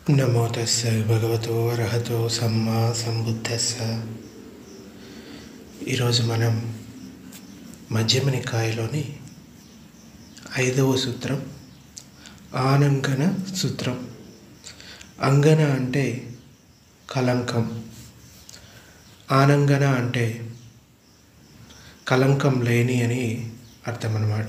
నమో తస్స భగవతో అర్హతో సమ్మా సంబుద్ధస్స ఈరోజు మనం మధ్యమ నికాయలోని ఐదవ సూత్రం ఆనంగన సూత్రం అంగన అంటే కలంకం ఆనంగన అంటే కలంకం లేని అని అర్థం అన్నమాట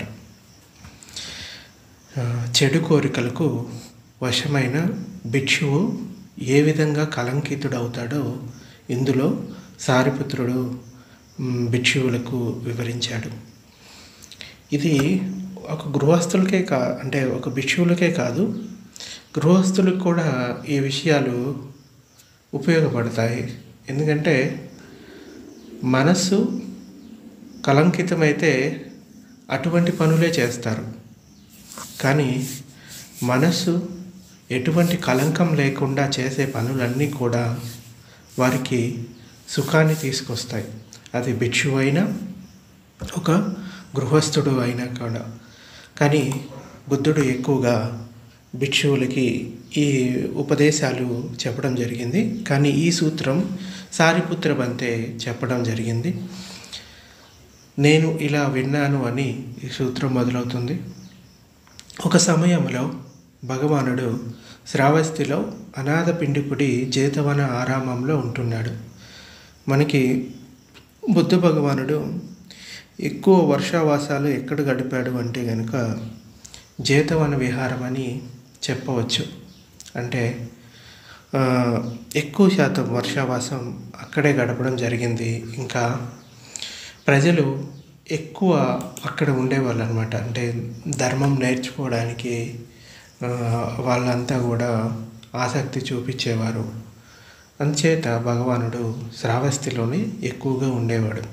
ఆ, చెడు కోరికలకు వశమైన భిక్షువు ఏ విధంగా కలంకితుడవుతాడో ఇందులో సారిపుత్రుడు మ్, భిక్షువులకు వివరించాడు ఇది ఒక గృహస్థులకే కా అంటే ఒక భిక్షువులకే కాదు గృహస్థులకు కూడా ఈ విషయాలు ఉపయోగపడతాయి ఎందుకంటే మనస్సు కలంకితమైతే అటువంటి పనులే చేస్తారు కానీ మనస్సు ఎటువంటి కలంకం లేకుండా చేసే పనులన్నీ కూడా వారికి సుఖాన్ని తీసుకొస్తాయి అది భిక్షువు అయినా ఒక గృహస్థుడు అయినా కూడా కానీ బుద్ధుడు ఎక్కువగా భిక్షువులకి ఈ ఉపదేశాలు చెప్పడం జరిగింది కానీ ఈ సూత్రం సారిపుత్ర బంతే చెప్పడం జరిగింది నేను ఇలా విన్నాను అని ఈ సూత్రం మొదలవుతుంది ఒక సమయంలో భగవానుడు శ్రావస్తిలో అనాథ పిండికుడి జేతవన ఆరామంలో ఉంటున్నాడు మనకి బుద్ధ భగవానుడు ఎక్కువ వర్షావాసాలు ఎక్కడ గడిపాడు అంటే కనుక జేతవన విహారం అని చెప్పవచ్చు అంటే ఆ, ఎక్కువ శాతం వర్షావాసం అక్కడే గడపడం జరిగింది ఇంకా ప్రజలు ఎక్కువ అక్కడ ఉండేవాళ్ళు అనమాట అంటే ధర్మం నేర్చుకోవడానికి ఆ, వాళ్ళంతా కూడా ఆసక్తి చూపించేవారు అందుచేత భగవానుడు శ్రావస్తిలోనే ఎక్కువగా ఉండేవాడు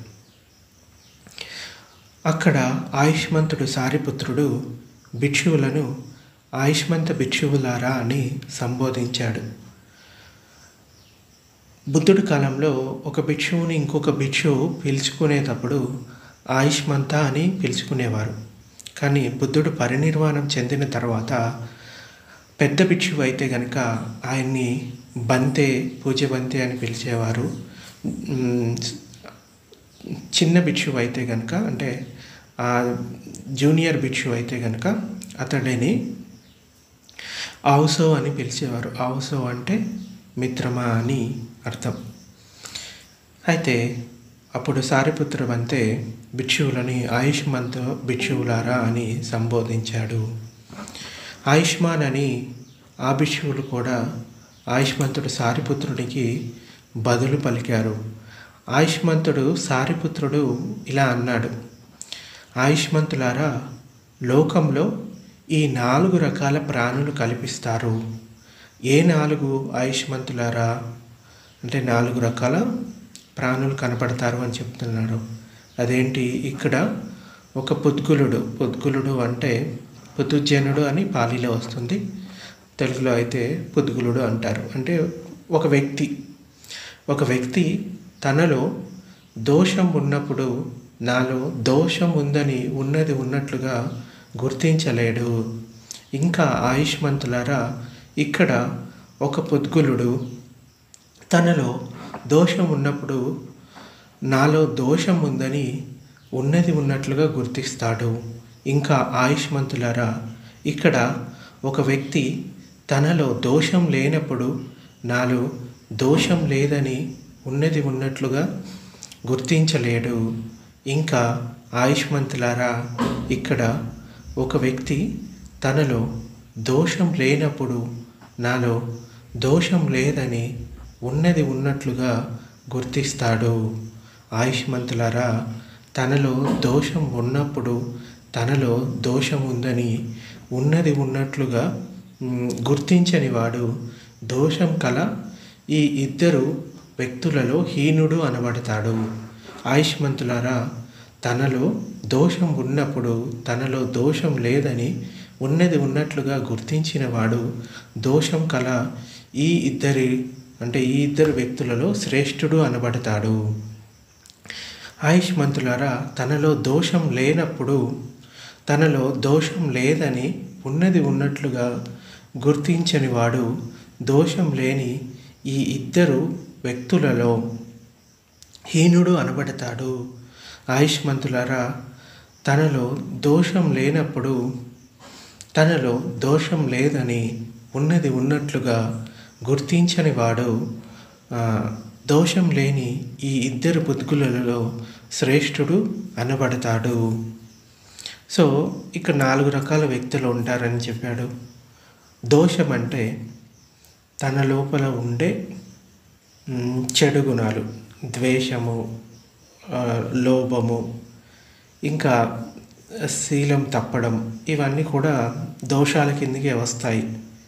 అక్కడ ఆయుష్మంతుడు సారిపుత్రుడు భిక్షువులను ఆయుష్మంత భిక్షువులారా అని సంబోధించాడు బుద్ధుడి కాలంలో ఒక భిక్షువుని ఇంకొక భిక్షువు పిలుచుకునేటప్పుడు ఆయుష్మంత అని పిలుచుకునేవారు కానీ బుద్ధుడు పరినిర్వాణం చెందిన తర్వాత పెద్ద భిక్షువు అయితే కనుక ఆయన్ని బంతే పూజ బంతే అని పిలిచేవారు మ్, చిన్న భిక్షువు అయితే కనుక అంటే ఆ జూనియర్ భిక్షువు అయితే కనుక అతడిని ఆవుసో అని పిలిచేవారు ఆవుసో అంటే మిత్రమా అని అర్థం అయితే అప్పుడు సారిపుత్ర వంతే భిక్షువులని ఆయుష్మంత భిక్షువులారా అని సంబోధించాడు ఆయుష్మాన్ అని ఆ భిక్షువులు కూడా ఆయుష్మంతుడు సారిపుత్రుడికి బదులు పలికారు ఆయుష్మంతుడు సారిపుత్రుడు ఇలా అన్నాడు ఆయుష్మంతులారా లోకంలో ఈ నాలుగు రకాల ప్రాణులు కల్పిస్తారు ఏ నాలుగు ఆయుష్మంతులారా అంటే నాలుగు రకాల ప్రాణులు కనపడతారు అని చెప్తున్నాడు అదేంటి ఇక్కడ ఒక పుద్గులుడు పుద్గులుడు అంటే పుతుజనుడు అని పాలీలో వస్తుంది తెలుగులో అయితే పుద్గులుడు అంటారు అంటే ఒక వ్యక్తి ఒక వ్యక్తి తనలో దోషం ఉన్నప్పుడు నాలో దోషం ఉందని ఉన్నది ఉన్నట్లుగా గుర్తించలేడు ఇంకా ఆయుష్మంతులారా ఇక్కడ ఒక పుద్గులుడు తనలో దోషం ఉన్నప్పుడు నాలో దోషం ఉందని ఉన్నది ఉన్నట్లుగా గుర్తిస్తాడు ఇంకా ఆయుష్మంతులారా ఇక్కడ ఒక వ్యక్తి తనలో దోషం లేనప్పుడు నాలో దోషం లేదని ఉన్నది ఉన్నట్లుగా గుర్తించలేడు ఇంకా ఆయుష్మంతులారా ఇక్కడ ఒక వ్యక్తి తనలో దోషం లేనప్పుడు నాలో దోషం లేదని ఉన్నది ఉన్నట్లుగా గుర్తిస్తాడు ఆయుష్మంతులారా తనలో దోషం ఉన్నప్పుడు తనలో దోషం ఉందని ఉన్నది ఉన్నట్లుగా మ్, గుర్తించని వాడు దోషం కల ఈ ఇద్దరు వ్యక్తులలో హీనుడు అనబడతాడు ఆయుష్మంతులారా తనలో దోషం ఉన్నప్పుడు తనలో దోషం లేదని ఉన్నది ఉన్నట్లుగా గుర్తించిన వాడు దోషం కల ఈ ఇద్దరి అంటే ఈ ఇద్దరు వ్యక్తులలో శ్రేష్ఠుడు అనబడతాడు ఆయుష్మంతులారా తనలో దోషం లేనప్పుడు తనలో దోషం లేదని ఉన్నది ఉన్నట్లుగా గుర్తించని వాడు దోషం లేని ఈ ఇద్దరు వ్యక్తులలో హీనుడు అనబడతాడు ఆయుష్మంతులారా తనలో దోషం లేనప్పుడు తనలో దోషం లేదని ఉన్నది ఉన్నట్లుగా గుర్తించని వాడు ఆ, దోషం లేని ఈ ఇద్దరు పుద్గులలో శ్రేష్ఠుడు అనబడతాడు సో ఇక్కడ నాలుగు రకాల వ్యక్తులు ఉంటారని చెప్పాడు దోషం అంటే తన లోపల ఉండే మ్, చెడు గుణాలు ద్వేషము ఆ, లోభము ఇంకా శీలం తప్పడం ఇవన్నీ కూడా దోషాల కిందకే వస్తాయి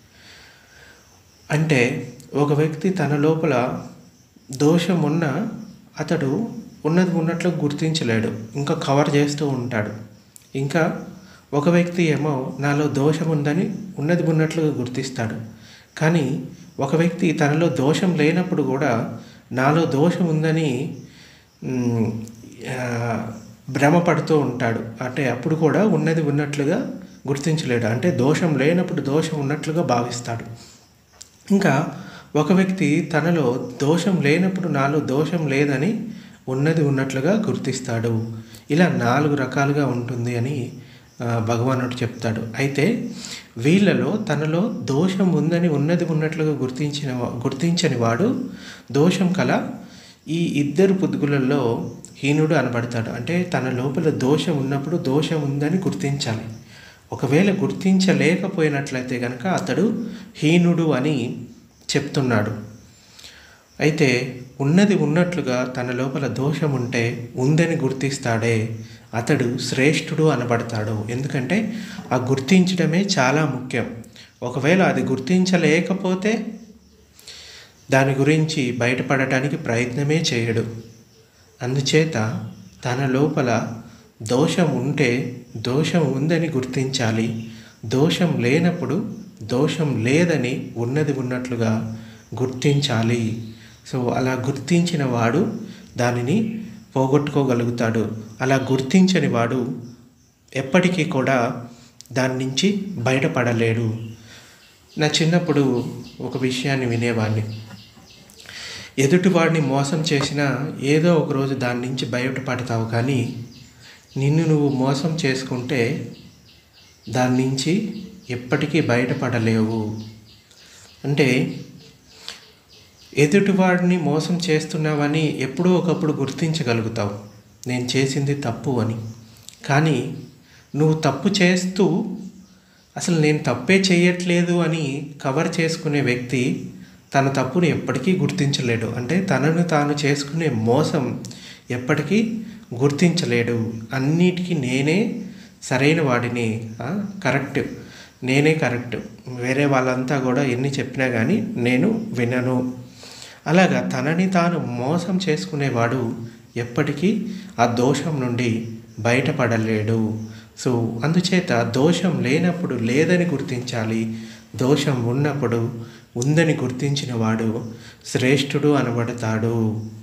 అంటే ఒక వ్యక్తి తన లోపల దోషం ఉన్న అతడు ఉన్నది ఉన్నట్లు గుర్తించలేడు ఇంకా కవర్ చేస్తూ ఉంటాడు ఇంకా ఒక వ్యక్తి ఏమో నాలో దోషం ఉందని ఉన్నది ఉన్నట్లుగా గుర్తిస్తాడు కానీ ఒక వ్యక్తి తనలో దోషం లేనప్పుడు కూడా నాలో దోషం ఉందని మ్, ఆ, భ్రమపడుతూ ఉంటాడు అంటే అప్పుడు కూడా ఉన్నది ఉన్నట్లుగా గుర్తించలేడు అంటే దోషం లేనప్పుడు దోషం ఉన్నట్లుగా భావిస్తాడు ఇంకా ఒక వ్యక్తి తనలో దోషం లేనప్పుడు నాలో దోషం లేదని ఉన్నది ఉన్నట్లుగా గుర్తిస్తాడు ఇలా నాలుగు రకాలుగా ఉంటుంది అని ఆ, భగవానుడు చెప్తాడు అయితే వీళ్ళలో తనలో దోషం ఉందని ఉన్నది ఉన్నట్లుగా గుర్తించిన వా- గుర్తించని వాడు దోషం కల ఈ ఇద్దరు పుద్గులలో హీనుడు అనబడతాడు అంటే తన లోపల దోషం ఉన్నప్పుడు దోషం ఉందని గుర్తించాలి ఒకవేళ గుర్తించలేకపోయినట్లయితే కనుక అతడు హీనుడు అని చెప్తున్నాడు అయితే ఉన్నది ఉన్నట్లుగా తన లోపల దోషం ఉంటే ఉందని గుర్తిస్తాడే అతడు శ్రేష్ఠుడు అనబడతాడు ఎందుకంటే ఆ గుర్తించడమే చాలా ముఖ్యం ఒకవేళ అది గుర్తించలేకపోతే దాని గురించి బయటపడటానికి ప్రయత్నమే చేయడు అందుచేత తన లోపల దోషం ఉంటే దోషం ఉందని గుర్తించాలి దోషం లేనప్పుడు దోషం లేదని ఉన్నది ఉన్నట్లుగా గుర్తించాలి సో అలా గుర్తించిన వాడు దానిని పోగొట్టుకోగలుగుతాడు అలా గుర్తించని వాడు ఎప్పటికీ కూడా దాని నుంచి బయటపడలేడు నా చిన్నప్పుడు ఒక విషయాన్ని వినేవాడిని ఎదుటివాడిని మోసం చేసినా ఏదో ఒక రోజు దాని నుంచి బయటపడతావు కానీ నిన్ను నువ్వు మోసం చేసుకుంటే దాని నుంచి ఎప్పటికీ బయటపడలేవు అంటే ఎదుటివాడిని మోసం చేస్తున్నావని ఎప్పుడో ఒకప్పుడు గుర్తించగలుగుతావు నేను చేసింది తప్పు అని కానీ నువ్వు తప్పు చేస్తూ అసలు నేను తప్పే చేయట్లేదు అని కవర్ చేసుకునే వ్యక్తి తన తప్పును ఎప్పటికీ గుర్తించలేడు అంటే తనను తాను చేసుకునే మోసం ఎప్పటికీ గుర్తించలేడు అన్నిటికీ నేనే సరైన వాడిని ఆ, కరెక్ట్ నేనే కరెక్ట్ వేరే వాళ్ళంతా కూడా ఎన్ని చెప్పినా కానీ నేను వినను అలాగా తనని తాను మోసం చేసుకునేవాడు ఎప్పటికీ ఆ దోషం నుండి బయటపడలేడు సో అందుచేత దోషం లేనప్పుడు లేదని గుర్తించాలి దోషం ఉన్నప్పుడు ఉందని గుర్తించిన వాడు శ్రేష్ఠుడు అనబడతాడు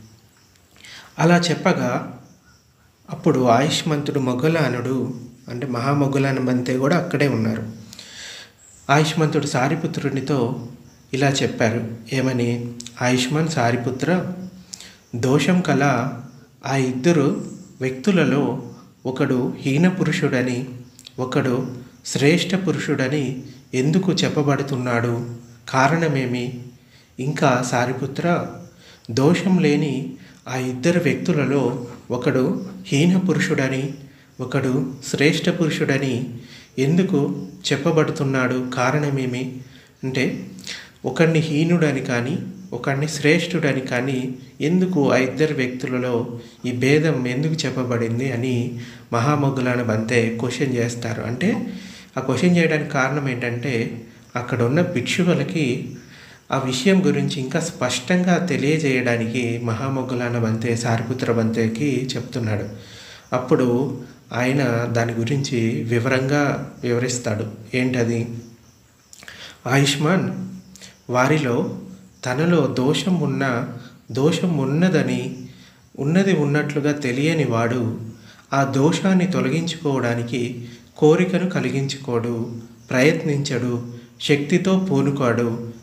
అలా చెప్పగా అప్పుడు ఆయుష్మంతుడు మొగ్గలానుడు అంటే మహామొగ్గలానబంతే కూడా అక్కడే ఉన్నారు ఆయుష్మంతుడు సారిపుత్రునితో ఇలా చెప్పారు ఏమని ఆయుష్మాన్ సారిపుత్ర దోషం కల ఆ ఇద్దరు వ్యక్తులలో ఒకడు హీన పురుషుడని ఒకడు శ్రేష్ఠ పురుషుడని ఎందుకు చెప్పబడుతున్నాడు కారణమేమి ఇంకా సారిపుత్ర దోషం లేని ఆ ఇద్దరు వ్యక్తులలో ఒకడు హీన పురుషుడని ఒకడు శ్రేష్ఠ పురుషుడని ఎందుకు చెప్పబడుతున్నాడు కారణమేమి అంటే ఒకడిని హీనుడని కానీ ఒకడిని శ్రేష్ఠుడని కానీ ఎందుకు ఆ ఇద్దరు వ్యక్తులలో ఈ భేదం ఎందుకు చెప్పబడింది అని మహామొగ్గులాన బంతే క్వశ్చన్ చేస్తారు అంటే ఆ క్వశ్చన్ చేయడానికి కారణం ఏంటంటే అక్కడ ఉన్న భిక్షువులకి ఆ విషయం గురించి ఇంకా స్పష్టంగా తెలియజేయడానికి మహామొగ్గులాన బంతే సారిపుత్ర బంతేకి చెప్తున్నాడు అప్పుడు ఆయన దాని గురించి వివరంగా వివరిస్తాడు ఏంటది ఆయుష్మాన్ వారిలో తనలో దోషం ఉన్న దోషం ఉన్నదని ఉన్నది ఉన్నట్లుగా తెలియని వాడు ఆ దోషాన్ని తొలగించుకోవడానికి కోరికను కలిగించుకోడు ప్రయత్నించడు శక్తితో పూనుకోడు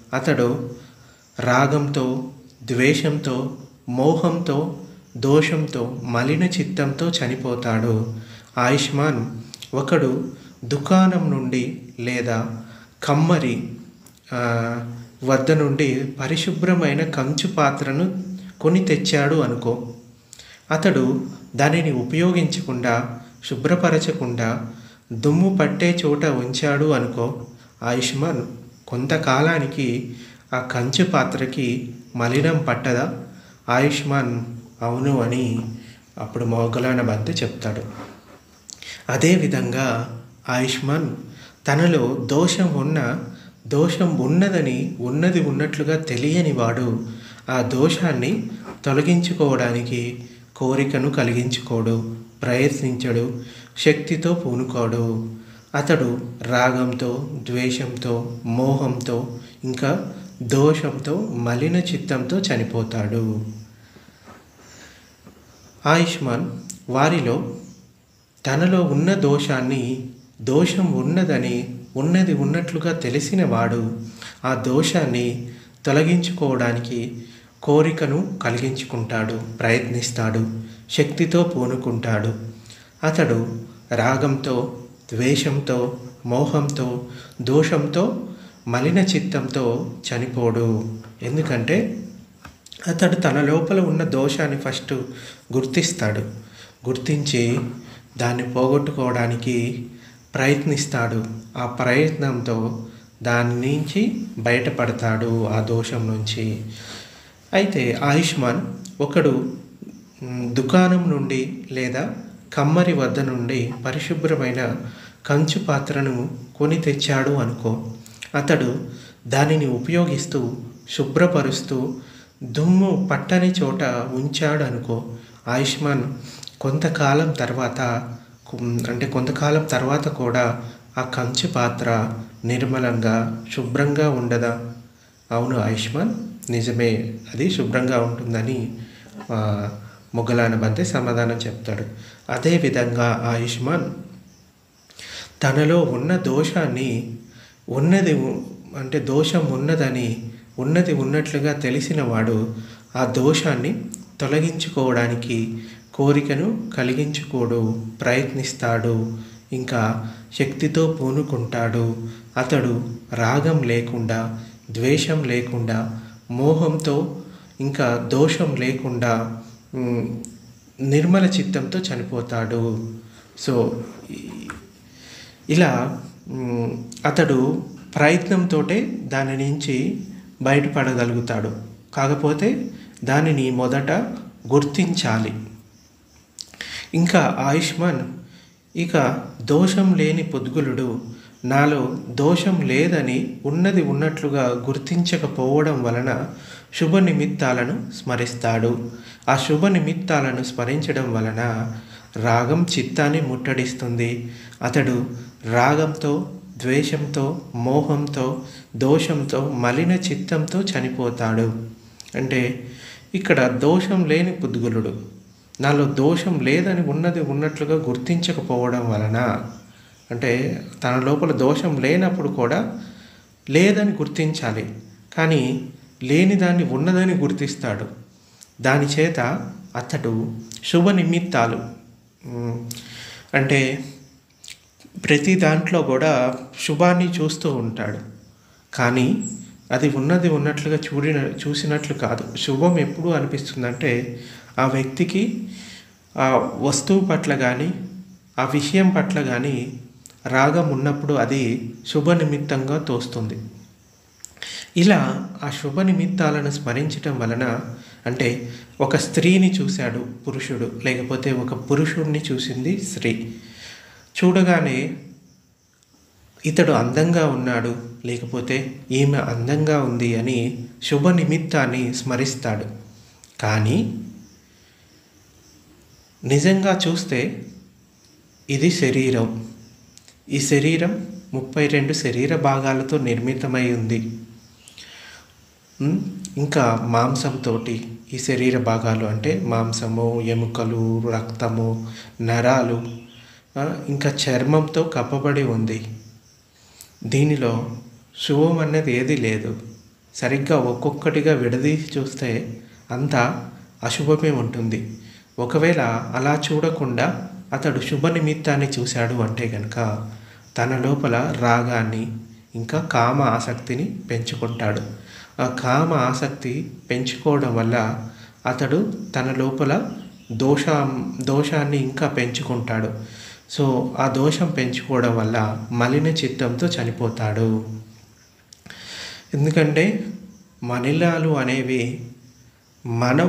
అతడు రాగంతో ద్వేషంతో మోహంతో దోషంతో మలిన చిత్తంతో చనిపోతాడు ఆయుష్మాన్ ఒకడు దుకాణం నుండి లేదా కమ్మరి ఆ, వద్ద నుండి పరిశుభ్రమైన కంచు పాత్రను కొని తెచ్చాడు అనుకో అతడు దానిని ఉపయోగించకుండా శుభ్రపరచకుండా దుమ్ము పట్టే చోట ఉంచాడు అనుకో ఆయుష్మాన్ కొంతకాలానికి ఆ కంచు పాత్రకి మలినం పట్టదా ఆయుష్మాన్ అవును అని అప్పుడు మోగలాన బంతి చెప్తాడు అదేవిధంగా ఆయుష్మాన్ తనలో దోషం ఉన్న దోషం ఉన్నదని ఉన్నది ఉన్నట్లుగా తెలియని వాడు ఆ దోషాన్ని తొలగించుకోవడానికి కోరికను కలిగించుకోడు ప్రయత్నించడు శక్తితో పూనుకోడు అతడు రాగంతో ద్వేషంతో మోహంతో ఇంకా దోషంతో మలిన చిత్తంతో చనిపోతాడు ఆయుష్మాన్ వారిలో తనలో ఉన్న దోషాన్ని దోషం ఉన్నదని ఉన్నది ఉన్నట్లుగా తెలిసిన వాడు ఆ దోషాన్ని తొలగించుకోవడానికి కోరికను కలిగించుకుంటాడు ప్రయత్నిస్తాడు శక్తితో పూనుకుంటాడు అతడు రాగంతో ద్వేషంతో మోహంతో దోషంతో మలిన చిత్తంతో చనిపోడు ఎందుకంటే అతడు తన లోపల ఉన్న దోషాన్ని ఫస్ట్ గుర్తిస్తాడు గుర్తించి దాన్ని పోగొట్టుకోవడానికి ప్రయత్నిస్తాడు ఆ ప్రయత్నంతో దాని నుంచి బయటపడతాడు ఆ దోషం నుంచి అయితే ఆయుష్మాన్ ఒకడు మ్, దుకాణం నుండి లేదా కమ్మరి వద్ద నుండి పరిశుభ్రమైన కంచు పాత్రను కొని తెచ్చాడు అనుకో అతడు దానిని ఉపయోగిస్తూ శుభ్రపరుస్తూ దుమ్ము పట్టని చోట ఉంచాడు అనుకో ఆయుష్మాన్ కొంతకాలం తర్వాత కొం- అంటే కొంతకాలం తర్వాత కూడా ఆ కంచు పాత్ర నిర్మలంగా శుభ్రంగా ఉండదా అవును ఆయుష్మాన్ నిజమే అది శుభ్రంగా ఉంటుందని ఆ, మొగలాన బంతే సమాధానం చెప్తాడు అదేవిధంగా ఆయుష్మాన్ తనలో ఉన్న దోషాన్ని ఉన్నది ఉ- అంటే దోషం ఉన్నదని ఉన్నది ఉన్నట్లుగా తెలిసిన వాడు ఆ దోషాన్ని తొలగించుకోవడానికి కోరికను కలిగించుకోడు ప్రయత్నిస్తాడు ఇంకా శక్తితో పూనుకుంటాడు అతడు రాగం లేకుండా ద్వేషం లేకుండా మోహంతో ఇంకా దోషం లేకుండా మ్, నిర్మల చిత్తంతో చనిపోతాడు సో ఈ- ఇలా మ్, అతడు ప్రయత్నంతో దాని నుంచి బయటపడగలుగుతాడు కాకపోతే దానిని మొదట గుర్తించాలి ఇంకా ఆయుష్మాన్ ఇక దోషం లేని పొద్గులుడు నాలో దోషం లేదని ఉన్నది ఉన్నట్లుగా గుర్తించకపోవడం వలన శుభ నిమిత్తాలను స్మరిస్తాడు ఆ శుభ నిమిత్తాలను స్మరించడం వలన రాగం చిత్తాన్ని ముట్టడిస్తుంది అతడు రాగంతో ద్వేషంతో మోహంతో దోషంతో మలిన చిత్తంతో చనిపోతాడు అంటే ఇక్కడ దోషం లేని పుద్గులుడు నాలో దోషం లేదని ఉన్నది ఉన్నట్లుగా గుర్తించకపోవడం వలన అంటే తన లోపల దోషం లేనప్పుడు కూడా లేదని గుర్తించాలి కానీ లేని దాన్ని ఉన్నదని గుర్తిస్తాడు దాని చేత అతడు శుభ నిమిత్తాలు ఉమ్, అంటే ప్రతి దాంట్లో కూడా శుభాన్ని చూస్తూ ఉంటాడు కానీ అది ఉన్నది ఉన్నట్లుగా చూడిన చూసినట్లు కాదు శుభం ఎప్పుడు అనిపిస్తుందంటే ఆ వ్యక్తికి ఆ వస్తువు పట్ల కానీ ఆ విషయం పట్ల కానీ రాగం ఉన్నప్పుడు అది శుభ నిమిత్తంగా తోస్తుంది ఇలా ఆ శుభ నిమిత్తాలను స్మరించటం వలన అంటే ఒక స్త్రీని చూశాడు పురుషుడు లేకపోతే ఒక పురుషుడిని చూసింది స్త్రీ చూడగానే ఇతడు అందంగా ఉన్నాడు లేకపోతే ఈమె అందంగా ఉంది అని శుభ నిమిత్తాన్ని స్మరిస్తాడు కానీ నిజంగా చూస్తే ఇది శరీరం ఈ శరీరం ముప్పై రెండు శరీర భాగాలతో నిర్మితమై ఉంది ఉమ్, ఇంకా మాంసంతో ఈ శరీర భాగాలు అంటే మాంసము ఎముకలు రక్తము నరాలు ఆ, ఇంకా చర్మంతో కప్పబడి ఉంది దీనిలో శుభం అన్నది ఏది లేదు సరిగ్గా ఒక్కొక్కటిగా విడదీసి చూస్తే అంతా అశుభమే ఉంటుంది ఒకవేళ అలా చూడకుండా అతడు శుభ నిమిత్తాన్ని చూశాడు అంటే కనుక తన లోపల రాగాన్ని ఇంకా కామ ఆసక్తిని పెంచుకుంటాడు ఆ కామ ఆసక్తి పెంచుకోవడం వల్ల అతడు తన లోపల దోష దోషాన్ని ఇంకా పెంచుకుంటాడు సో ఆ దోషం పెంచుకోవడం వల్ల మలిన చిత్తంతో చనిపోతాడు ఎందుకంటే మలినాలు అనేవి మనం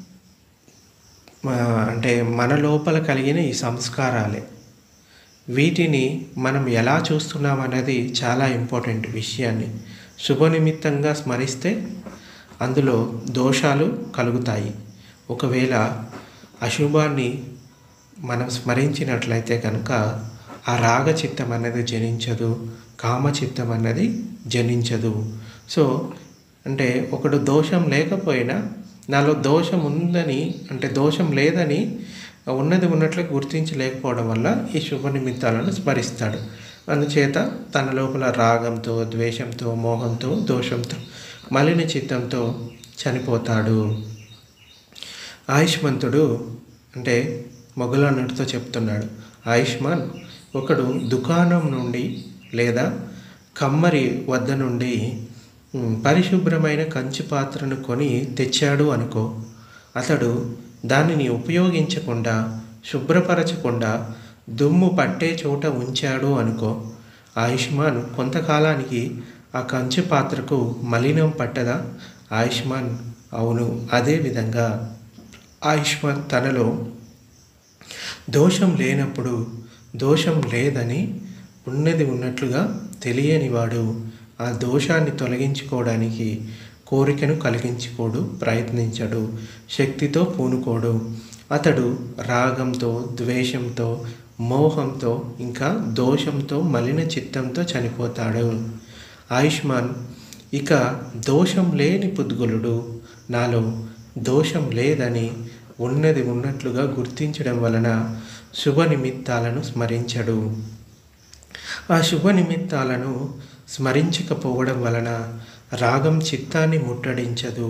అంటే మన లోపల కలిగిన ఈ సంస్కారాలే వీటిని మనం ఎలా చూస్తున్నాం అనేది చాలా ఇంపార్టెంట్ విషయాన్ని శుభనిమిత్తంగా స్మరిస్తే అందులో దోషాలు కలుగుతాయి ఒకవేళ అశుభాన్ని మనం స్మరించినట్లయితే కనుక ఆ రాగ చిత్తం అనేది జనించదు కామ చిత్తం అనేది జనించదు సో అంటే ఒకడు దోషం లేకపోయినా నాలో దోషం ఉందని అంటే దోషం లేదని ఉన్నది ఉన్నట్లు గుర్తించలేకపోవడం వల్ల ఈ శుభ నిమిత్తాలను స్మరిస్తాడు అందుచేత తన లోపల రాగంతో ద్వేషంతో మోహంతో దోషంతో మలిన చిత్తంతో చనిపోతాడు ఆయుష్మంతుడు అంటే మొగలన్నట్టుతో చెప్తున్నాడు ఆయుష్మాన్ ఒకడు దుకాణం నుండి లేదా కమ్మరి వద్ద నుండి పరిశుభ్రమైన కంచి పాత్రను కొని తెచ్చాడు అనుకో అతడు దానిని ఉపయోగించకుండా శుభ్రపరచకుండా దుమ్ము పట్టే చోట ఉంచాడు అనుకో ఆయుష్మాన్ కొంతకాలానికి ఆ కంచి పాత్రకు మలినం పట్టదా ఆయుష్మాన్ అవును అదేవిధంగా ఆయుష్మాన్ తనలో దోషం లేనప్పుడు దోషం లేదని ఉన్నది ఉన్నట్లుగా తెలియనివాడు ఆ దోషాన్ని తొలగించుకోవడానికి కోరికను కలిగించుకోడు ప్రయత్నించడు శక్తితో పూనుకోడు అతడు రాగంతో ద్వేషంతో మోహంతో ఇంకా దోషంతో మలిన చిత్తంతో చనిపోతాడు ఆయుష్మాన్ ఇక దోషం లేని పుద్గులుడు నాలో దోషం లేదని ఉన్నది ఉన్నట్లుగా గుర్తించడం వలన శుభ నిమిత్తాలను స్మరించడు ఆ శుభ నిమిత్తాలను స్మరించకపోవడం వలన రాగం చిత్తాన్ని ముట్టడించదు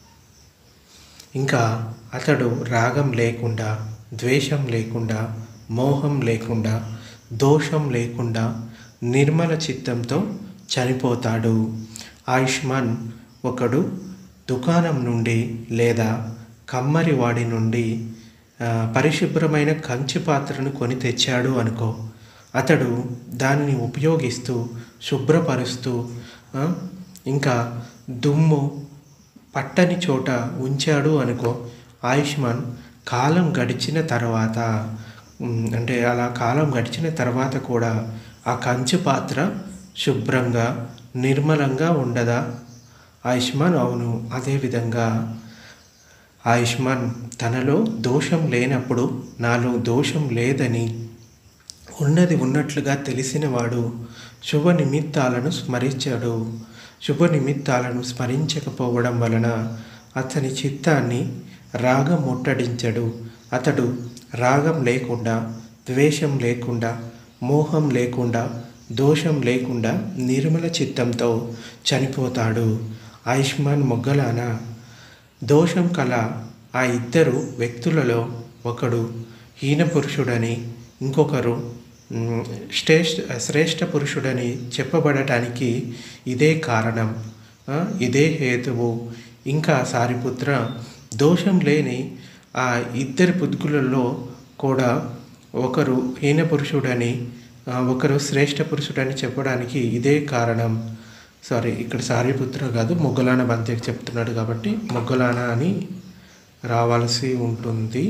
ఇంకా అతడు రాగం లేకుండా ద్వేషం లేకుండా మోహం లేకుండా దోషం లేకుండా నిర్మల చిత్తంతో చనిపోతాడు ఆయుష్మాన్ ఒకడు దుకాణం నుండి లేదా కమ్మరి వాడి నుండి పరిశుభ్రమైన కంచి పాత్రను కొని తెచ్చాడు అనుకో అతడు దానిని ఉపయోగిస్తూ శుభ్రపరుస్తూ ఇంకా దుమ్ము పట్టని చోట ఉంచాడు అనుకో ఆయుష్మాన్ కాలం గడిచిన తర్వాత అంటే అలా కాలం గడిచిన తర్వాత కూడా ఆ కంచు పాత్ర శుభ్రంగా నిర్మలంగా ఉండదా ఆయుష్మాన్ అవును అదేవిధంగా ఆయుష్మాన్ తనలో దోషం లేనప్పుడు నాలో దోషం లేదని ఉన్నది ఉన్నట్లుగా తెలిసినవాడు శుభ నిమిత్తాలను స్మరించాడు శుభ నిమిత్తాలను స్మరించకపోవడం వలన అతని చిత్తాన్ని రాగం ముట్టడించడు అతడు రాగం లేకుండా ద్వేషం లేకుండా మోహం లేకుండా దోషం లేకుండా నిర్మల చిత్తంతో చనిపోతాడు ఆయుష్మాన్ మొగ్గలాన దోషం కల ఆ ఇద్దరు వ్యక్తులలో ఒకడు హీన పురుషుడని ఇంకొకరు శ్రేష్ఠ శ్రేష్ఠ పురుషుడని చెప్పబడటానికి ఇదే కారణం ఇదే హేతువు ఇంకా సారిపుత్ర దోషం లేని ఆ ఇద్దరి పుద్గులలో కూడా ఒకరు హీన పురుషుడని ఒకరు శ్రేష్ఠ పురుషుడని చెప్పడానికి ఇదే కారణం సారీ ఇక్కడ సారిపుత్ర కాదు మొగ్గలాన బంతికి చెప్తున్నాడు కాబట్టి మొగ్గలాన అని రావాల్సి ఉంటుంది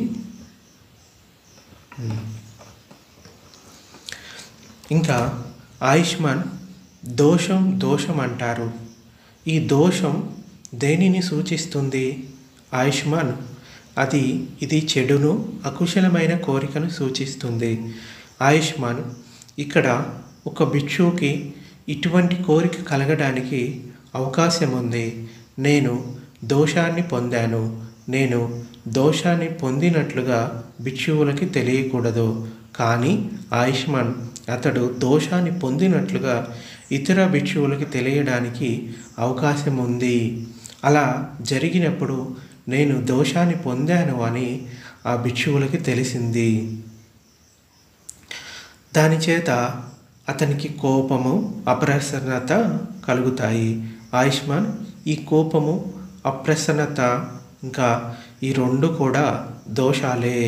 ఇంకా ఆయుష్మాన్ దోషం దోషం అంటారు ఈ దోషం దేనిని సూచిస్తుంది ఆయుష్మాన్ అది ఇది చెడును అకుశలమైన కోరికను సూచిస్తుంది ఆయుష్మాన్ ఇక్కడ ఒక భిక్షువుకి ఇటువంటి కోరిక కలగడానికి అవకాశం ఉంది నేను దోషాన్ని పొందాను నేను దోషాన్ని పొందినట్లుగా భిక్షువులకి తెలియకూడదు కానీ ఆయుష్మాన్ అతడు దోషాన్ని పొందినట్లుగా ఇతర భిక్షువులకి తెలియడానికి అవకాశం ఉంది అలా జరిగినప్పుడు నేను దోషాన్ని పొందాను అని ఆ భిక్షువులకి తెలిసింది దాని చేత అతనికి కోపము అప్రసన్నత కలుగుతాయి ఆయుష్మాన్ ఈ కోపము అప్రసన్నత ఇంకా ఈ రెండు కూడా దోషాలే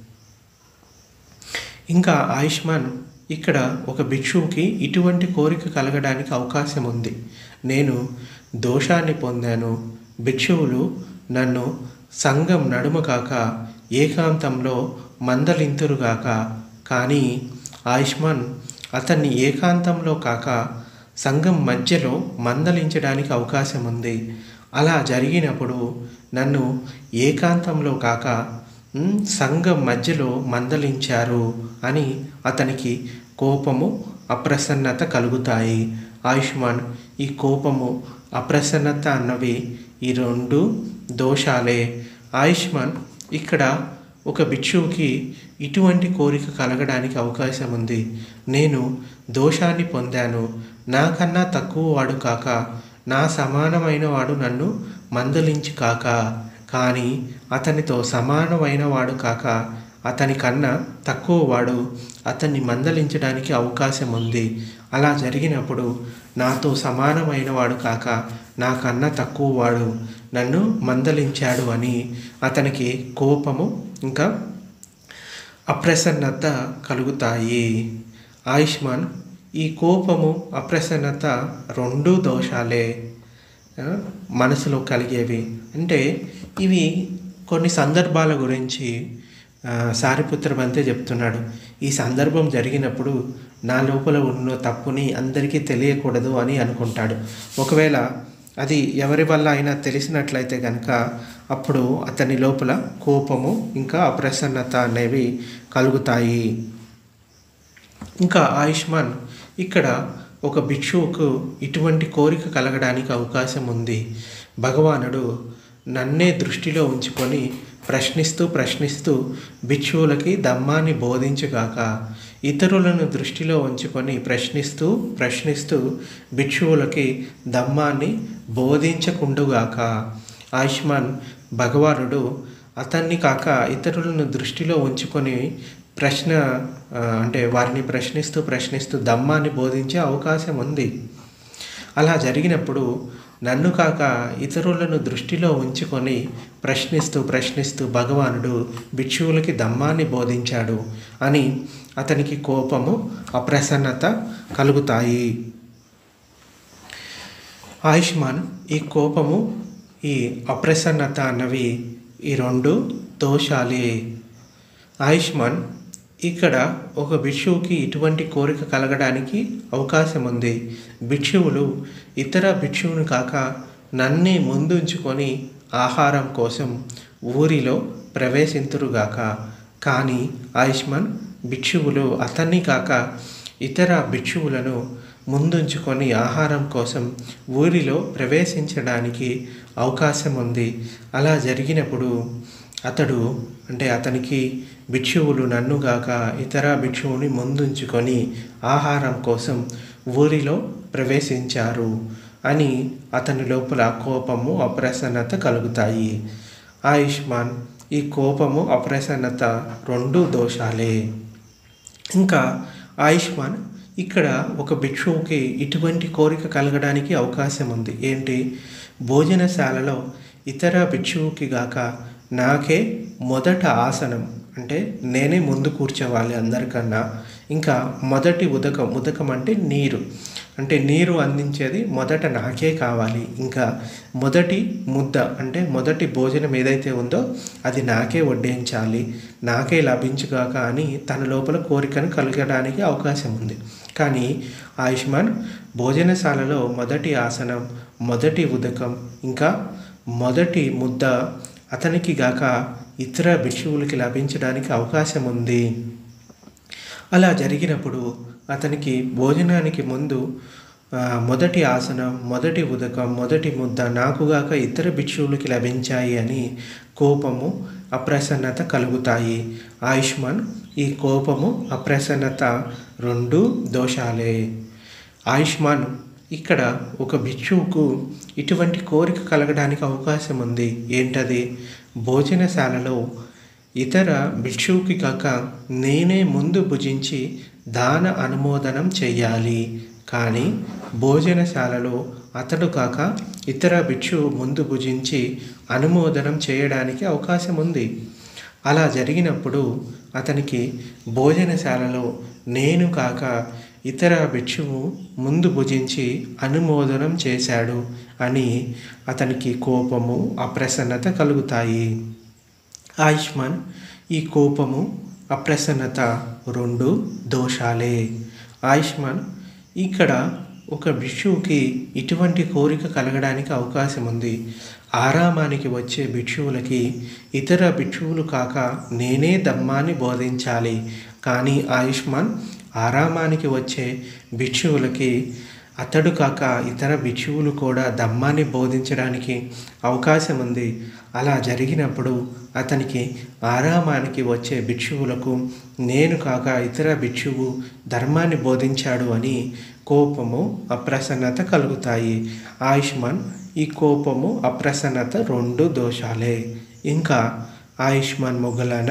ఇంకా ఆయుష్మాన్ ఇక్కడ ఒక భిక్షువుకి ఇటువంటి కోరిక కలగడానికి అవకాశం ఉంది నేను దోషాన్ని పొందాను భిక్షువులు నన్ను సంఘం నడుమ కాక ఏకాంతంలో మందలింతురుగాక కానీ ఆయుష్మాన్ అతన్ని ఏకాంతంలో కాక సంఘం మధ్యలో మందలించడానికి అవకాశం ఉంది అలా జరిగినప్పుడు నన్ను ఏకాంతంలో కాక ఉమ్, సంఘం మధ్యలో మందలించారు అని అతనికి కోపము అప్రసన్నత కలుగుతాయి ఆయుష్మాన్ ఈ కోపము అప్రసన్నత అన్నవి ఈ రెండు దోషాలే ఆయుష్మాన్ ఇక్కడ ఒక భిక్షువుకి ఇటువంటి కోరిక కలగడానికి అవకాశం ఉంది నేను దోషాన్ని పొందాను నాకన్నా తక్కువ వాడు కాక నా సమానమైన వాడు నన్ను మందలించి కాక కానీ అతనితో సమానమైన వాడు కాక అతని కన్నా తక్కువ వాడు అతన్ని మందలించడానికి అవకాశం ఉంది అలా జరిగినప్పుడు నాతో సమానమైన వాడు కాక నాకన్నా తక్కువ వాడు నన్ను మందలించాడు అని అతనికి కోపము ఇంకా అప్రసన్నత కలుగుతాయి ఆయుష్మాన్ ఈ కోపము అప్రసన్నత రెండు దోషాలే ఆ, మనసులో కలిగేవి అంటే ఇవి కొన్ని సందర్భాల గురించి ఆ, సారిపుత్ర బంతే చెప్తున్నాడు ఈ సందర్భం జరిగినప్పుడు నా లోపల ఉన్న తప్పుని అందరికీ తెలియకూడదు అని అనుకుంటాడు ఒకవేళ అది ఎవరి వల్ల అయినా తెలిసినట్లయితే కనుక అప్పుడు అతని లోపల కోపము ఇంకా అప్రసన్నత అనేవి కలుగుతాయి ఇంకా ఆయుష్మాన్ ఇక్కడ ఒక భిక్షువుకు ఇటువంటి కోరిక కలగడానికి అవకాశం ఉంది భగవానుడు నన్నే దృష్టిలో ఉంచుకొని ప్రశ్నిస్తూ ప్రశ్నిస్తూ భిక్షువులకి ధమ్మాన్ని బోధించుగాక ఇతరులను దృష్టిలో ఉంచుకొని ప్రశ్నిస్తూ ప్రశ్నిస్తూ భిక్షువులకి ధమ్మాన్ని బోధించకుండుగాక ఆయుష్మాన్ భగవానుడు అతన్ని కాక ఇతరులను దృష్టిలో ఉంచుకొని ప్రశ్న ఆ, అంటే వారిని ప్రశ్నిస్తూ ప్రశ్నిస్తూ ధమ్మాన్ని బోధించే అవకాశం ఉంది అలా జరిగినప్పుడు నన్ను కాక ఇతరులను దృష్టిలో ఉంచుకొని ప్రశ్నిస్తూ ప్రశ్నిస్తూ భగవానుడు భిక్షువులకి ధమ్మాన్ని బోధించాడు అని అతనికి కోపము అప్రసన్నత కలుగుతాయి ఆయుష్మాన్ ఈ కోపము ఈ అప్రసన్నత అన్నవి ఈ రెండు దోషాలే ఆయుష్మాన్ ఇక్కడ ఒక భిక్షువుకి ఇటువంటి కోరిక కలగడానికి అవకాశం ఉంది భిక్షువులు ఇతర భిక్షువుని కాక నన్నే ముందుంచుకొని ఆహారం కోసం ఊరిలో ప్రవేశింతురుగాక కానీ ఆయుష్మాన్ భిక్షువులు అతన్ని కాక ఇతర భిక్షువులను ముందుంచుకొని ఆహారం కోసం ఊరిలో ప్రవేశించడానికి అవకాశం ఉంది అలా జరిగినప్పుడు అతడు అంటే అతనికి భిక్షువులు నన్నుగాక ఇతర భిక్షువుని ముందుంచుకొని ఆహారం కోసం ఊరిలో ప్రవేశించారు అని అతని లోపల కోపము అప్రసన్నత కలుగుతాయి ఆయుష్మాన్ ఈ కోపము అప్రసన్నత రెండు దోషాలే ఇంకా ఆయుష్మాన్ ఇక్కడ ఒక భిక్షువుకి ఇటువంటి కోరిక కలగడానికి అవకాశం ఉంది ఏంటి భోజనశాలలో ఇతర భిక్షువుకి గాక నాకే మొదట ఆసనం అంటే నేనే ముందు కూర్చోవాలి అందరికన్నా ఇంకా మొదటి ఉదకం ఉదకం అంటే నీరు అంటే నీరు అందించేది మొదట నాకే కావాలి ఇంకా మొదటి ముద్ద అంటే మొదటి భోజనం ఏదైతే ఉందో అది నాకే వడ్డించాలి నాకే లభించుగాక అని తన లోపల కోరికను కలగడానికి అవకాశం ఉంది కానీ ఆయుష్మాన్ భోజనశాలలో మొదటి ఆసనం మొదటి ఉదకం ఇంకా మొదటి ముద్ద అతనికి గాక ఇతర భిక్షువులకి లభించడానికి అవకాశం ఉంది అలా జరిగినప్పుడు అతనికి భోజనానికి ముందు ఆ, మొదటి ఆసనం మొదటి ఉదకం మొదటి ముద్ద నాకుగాక ఇతర భిక్షువులకి లభించాయి అని కోపము అప్రసన్నత కలుగుతాయి ఆయుష్మాన్ ఈ కోపము అప్రసన్నత రెండు దోషాలే ఆయుష్మాన్ ఇక్కడ ఒక భిక్షువుకు ఇటువంటి కోరిక కలగడానికి అవకాశం ఉంది ఏంటది భోజనశాలలో ఇతర భిక్షువుకి కాక నేనే ముందు భుజించి దాన అనుమోదనం చెయ్యాలి కానీ భోజనశాలలో అతడు కాక ఇతర భిక్షువు ముందు భుజించి అనుమోదనం చేయడానికి అవకాశం ఉంది అలా జరిగినప్పుడు అతనికి భోజనశాలలో నేను కాక ఇతర భిక్షువు ముందు భుజించి అనుమోదనం చేశాడు అని అతనికి కోపము అప్రసన్నత కలుగుతాయి ఆయుష్మాన్ ఈ కోపము అప్రసన్నత రెండు దోషాలే ఆయుష్మాన్ ఇక్కడ ఒక భిక్షువుకి ఇటువంటి కోరిక కలగడానికి అవకాశం ఉంది ఆరామానికి వచ్చే భిక్షువులకి ఇతర భిక్షువులు కాక నేనే దమ్మాన్ని బోధించాలి కానీ ఆయుష్మాన్ ఆరామానికి వచ్చే భిక్షువులకి అతడు కాక ఇతర భిక్షువులు కూడా దమ్మాన్ని బోధించడానికి అవకాశం ఉంది అలా జరిగినప్పుడు అతనికి ఆరామానికి వచ్చే భిక్షువులకు నేను కాక ఇతర భిక్షువు ధర్మాన్ని బోధించాడు అని కోపము అప్రసన్నత కలుగుతాయి ఆయుష్మాన్ ఈ కోపము అప్రసన్నత రెండు దోషాలే ఇంకా ఆయుష్మాన్ మొగలన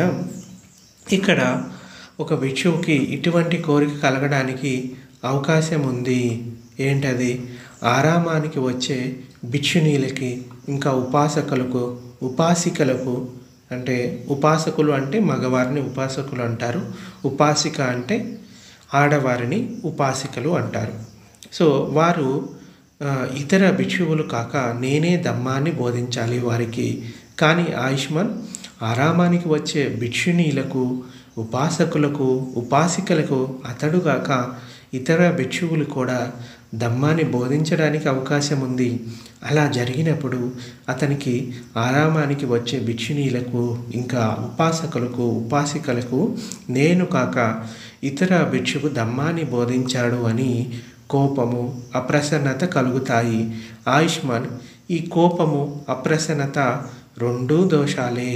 ఇక్కడ ఒక భిక్షువుకి ఇటువంటి కోరిక కలగడానికి అవకాశం ఉంది ఏంటది ఆరామానికి వచ్చే భిక్షునీలకి ఇంకా ఉపాసకులకు ఉపాసికలకు అంటే ఉపాసకులు అంటే మగవారిని ఉపాసకులు అంటారు ఉపాసిక అంటే ఆడవారిని ఉపాసికలు అంటారు సో వారు ఆ, ఇతర భిక్షువులు కాక నేనే దమ్మాన్ని బోధించాలి వారికి కానీ ఆయుష్మాన్ ఆరామానికి వచ్చే భిక్షునీలకు ఉపాసకులకు ఉపాసికలకు అతడుగాక ఇతర భిక్షువులు కూడా దమ్మాన్ని బోధించడానికి అవకాశం ఉంది అలా జరిగినప్పుడు అతనికి ఆరామానికి వచ్చే భిక్షునీలకు ఇంకా ఉపాసకులకు ఉపాసికలకు నేను కాక ఇతర భిక్షువు దమ్మాన్ని బోధించాడు అని కోపము అప్రసన్నత కలుగుతాయి ఆయుష్మాన్ ఈ కోపము అప్రసన్నత రెండూ దోషాలే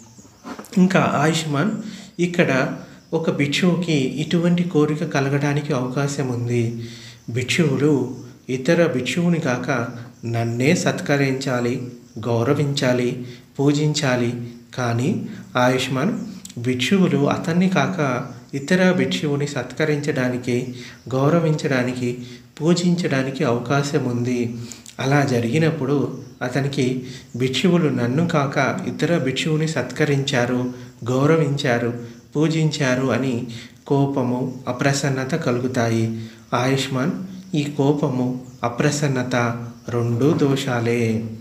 ఇంకా ఆయుష్మాన్ ఇక్కడ ఒక భిక్షువుకి ఇటువంటి కోరిక కలగడానికి అవకాశం ఉంది భిక్షువులు ఇతర భిక్షువుని కాక నన్నే సత్కరించాలి గౌరవించాలి పూజించాలి కానీ ఆయుష్మాన్ భిక్షువులు అతన్ని కాక ఇతర భిక్షువుని సత్కరించడానికి గౌరవించడానికి పూజించడానికి అవకాశం ఉంది అలా జరిగినప్పుడు అతనికి భిక్షువులు నన్ను కాక ఇతర భిక్షువుని సత్కరించారు గౌరవించారు పూజించారు అని కోపము అప్రసన్నత కలుగుతాయి ఆయుష్మాన్ ఈ కోపము అప్రసన్నత రెండు దోషాలే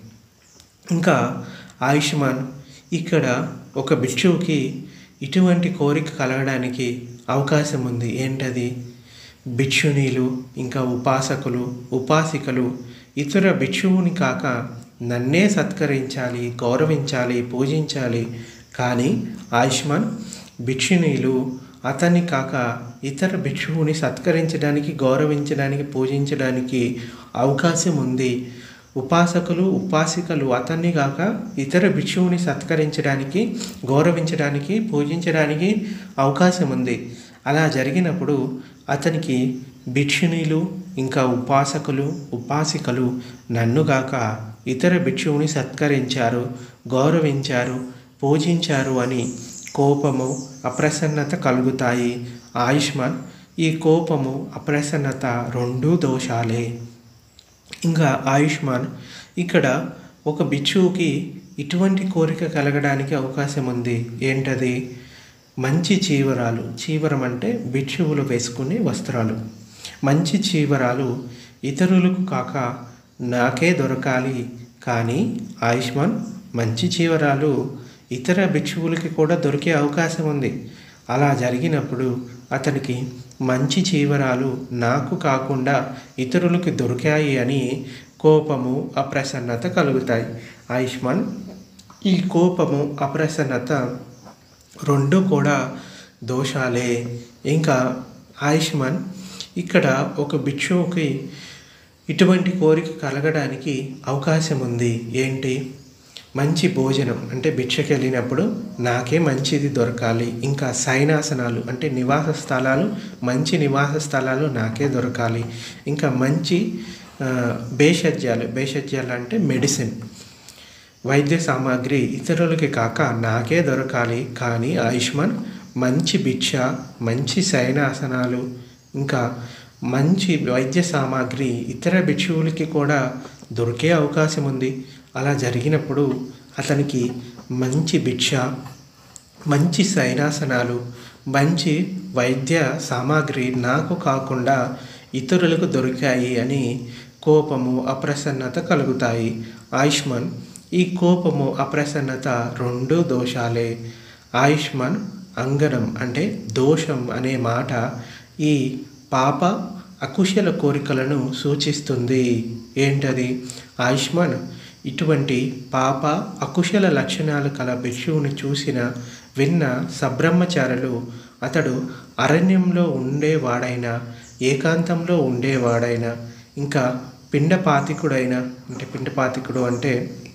ఇంకా ఆయుష్మాన్ ఇక్కడ ఒక భిక్షువుకి ఇటువంటి కోరిక కలగడానికి అవకాశం ఉంది ఏంటది భిక్షునీలు ఇంకా ఉపాసకులు ఉపాసికలు ఇతర భిక్షువుని కాక నన్నే సత్కరించాలి గౌరవించాలి పూజించాలి కానీ ఆయుష్మాన్ భిక్షునీలు అతన్ని కాక ఇతర భిక్షువుని సత్కరించడానికి గౌరవించడానికి పూజించడానికి అవకాశం ఉంది ఉపాసకులు ఉపాసికలు అతన్ని కాక ఇతర భిక్షువుని సత్కరించడానికి గౌరవించడానికి పూజించడానికి అవకాశం ఉంది అలా జరిగినప్పుడు అతనికి భిక్షునీలు ఇంకా ఉపాసకులు ఉపాసికలు నన్నుగాక ఇతర భిక్షువుని సత్కరించారు గౌరవించారు పూజించారు అని కోపము అప్రసన్నత కలుగుతాయి ఆయుష్మాన్ ఈ కోపము అప్రసన్నత రెండూ దోషాలే ఇంకా ఆయుష్మాన్ ఇక్కడ ఒక భిక్షువుకి ఇటువంటి కోరిక కలగడానికి అవకాశం ఉంది ఏంటది మంచి చీవరాలు చీవరం అంటే భిక్షువులు వేసుకునే వస్త్రాలు మంచి చీవరాలు ఇతరులకు కాక నాకే దొరకాలి కానీ ఆయుష్మాన్ మంచి చీవరాలు ఇతర భిక్షువులకి కూడా దొరికే అవకాశం ఉంది అలా జరిగినప్పుడు అతనికి మంచి చీవరాలు నాకు కాకుండా ఇతరులకు దొరికాయి అని కోపము అప్రసన్నత కలుగుతాయి ఆయుష్మాన్ ఈ కోపము అప్రసన్నత రెండు కూడా దోషాలే ఇంకా ఆయుష్మాన్ ఇక్కడ ఒక భిక్షువుకి ఇటువంటి కోరిక కలగడానికి అవకాశం ఉంది ఏంటి మంచి భోజనం అంటే భిక్షకి వెళ్ళినప్పుడు నాకే మంచిది దొరకాలి ఇంకా సైనాసనాలు అంటే నివాస స్థలాలు మంచి నివాస స్థలాలు నాకే దొరకాలి ఇంకా మంచి ఆ, భేషజ్యాలు భేషజ్యాలు అంటే మెడిసిన్ వైద్య సామాగ్రి ఇతరులకి కాక నాకే దొరకాలి కానీ ఆయుష్మాన్ మంచి భిక్ష మంచి శయనాసనాలు ఇంకా మంచి వైద్య సామాగ్రి ఇతర భిక్షువులకి కూడా దొరికే అవకాశం ఉంది అలా జరిగినప్పుడు అతనికి మంచి భిక్ష మంచి శయనాసనాలు మంచి వైద్య సామాగ్రి నాకు కాకుండా ఇతరులకు దొరికాయి అని కోపము అప్రసన్నత కలుగుతాయి ఆయుష్మాన్ ఈ కోపము అప్రసన్నత రెండు దోషాలే ఆయుష్మాన్ అంగనం అంటే దోషం అనే మాట ఈ పాప అకుశల కోరికలను సూచిస్తుంది ఏంటది ఆయుష్మాన్ ఇటువంటి పాప అకుశల లక్షణాలు కల భిక్షువుని చూసిన విన్న సబ్రహ్మచారులు అతడు అరణ్యంలో ఉండేవాడైనా ఏకాంతంలో ఉండేవాడైనా ఇంకా పిండపాతికుడైన అంటే పిండపాతికుడు అంటే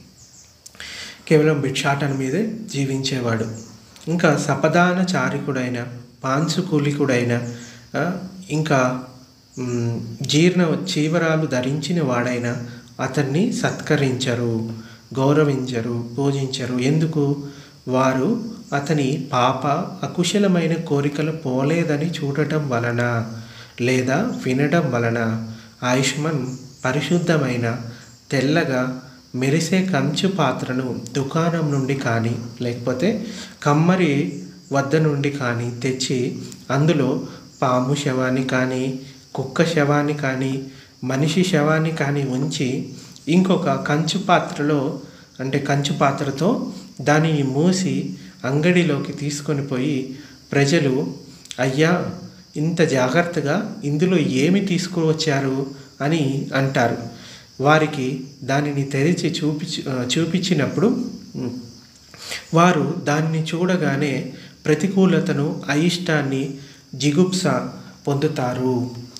కేవలం భిక్షాటన మీదే జీవించేవాడు ఇంకా సపదాన చారికుడైన పాంచుకూలికుడైన ఆ, ఇంకా మ్, జీర్ణ చీవరాలు ధరించిన వాడైన అతన్ని సత్కరించరు గౌరవించరు పూజించరు ఎందుకు వారు అతని పాప అకుశలమైన కోరికలు పోలేదని చూడటం వలన లేదా వినడం వలన ఆయుష్మన్ పరిశుద్ధమైన తెల్లగా మెరిసే కంచు పాత్రను దుకాణం నుండి కానీ లేకపోతే కమ్మరి వద్ద నుండి కానీ తెచ్చి అందులో పాము శవాన్ని కానీ కుక్క శవాన్ని కానీ మనిషి శవాన్ని కానీ ఉంచి ఇంకొక కంచు పాత్రలో అంటే కంచు పాత్రతో దానిని మూసి అంగడిలోకి తీసుకొని పోయి ప్రజలు అయ్యా ఇంత జాగ్రత్తగా ఇందులో ఏమి తీసుకువచ్చారు అని అంటారు వారికి దానిని తెరిచి చూపించి చూపించినప్పుడు ఉమ్, వారు దానిని చూడగానే ప్రతికూలతను అయిష్టాన్ని జిగుప్స పొందుతారు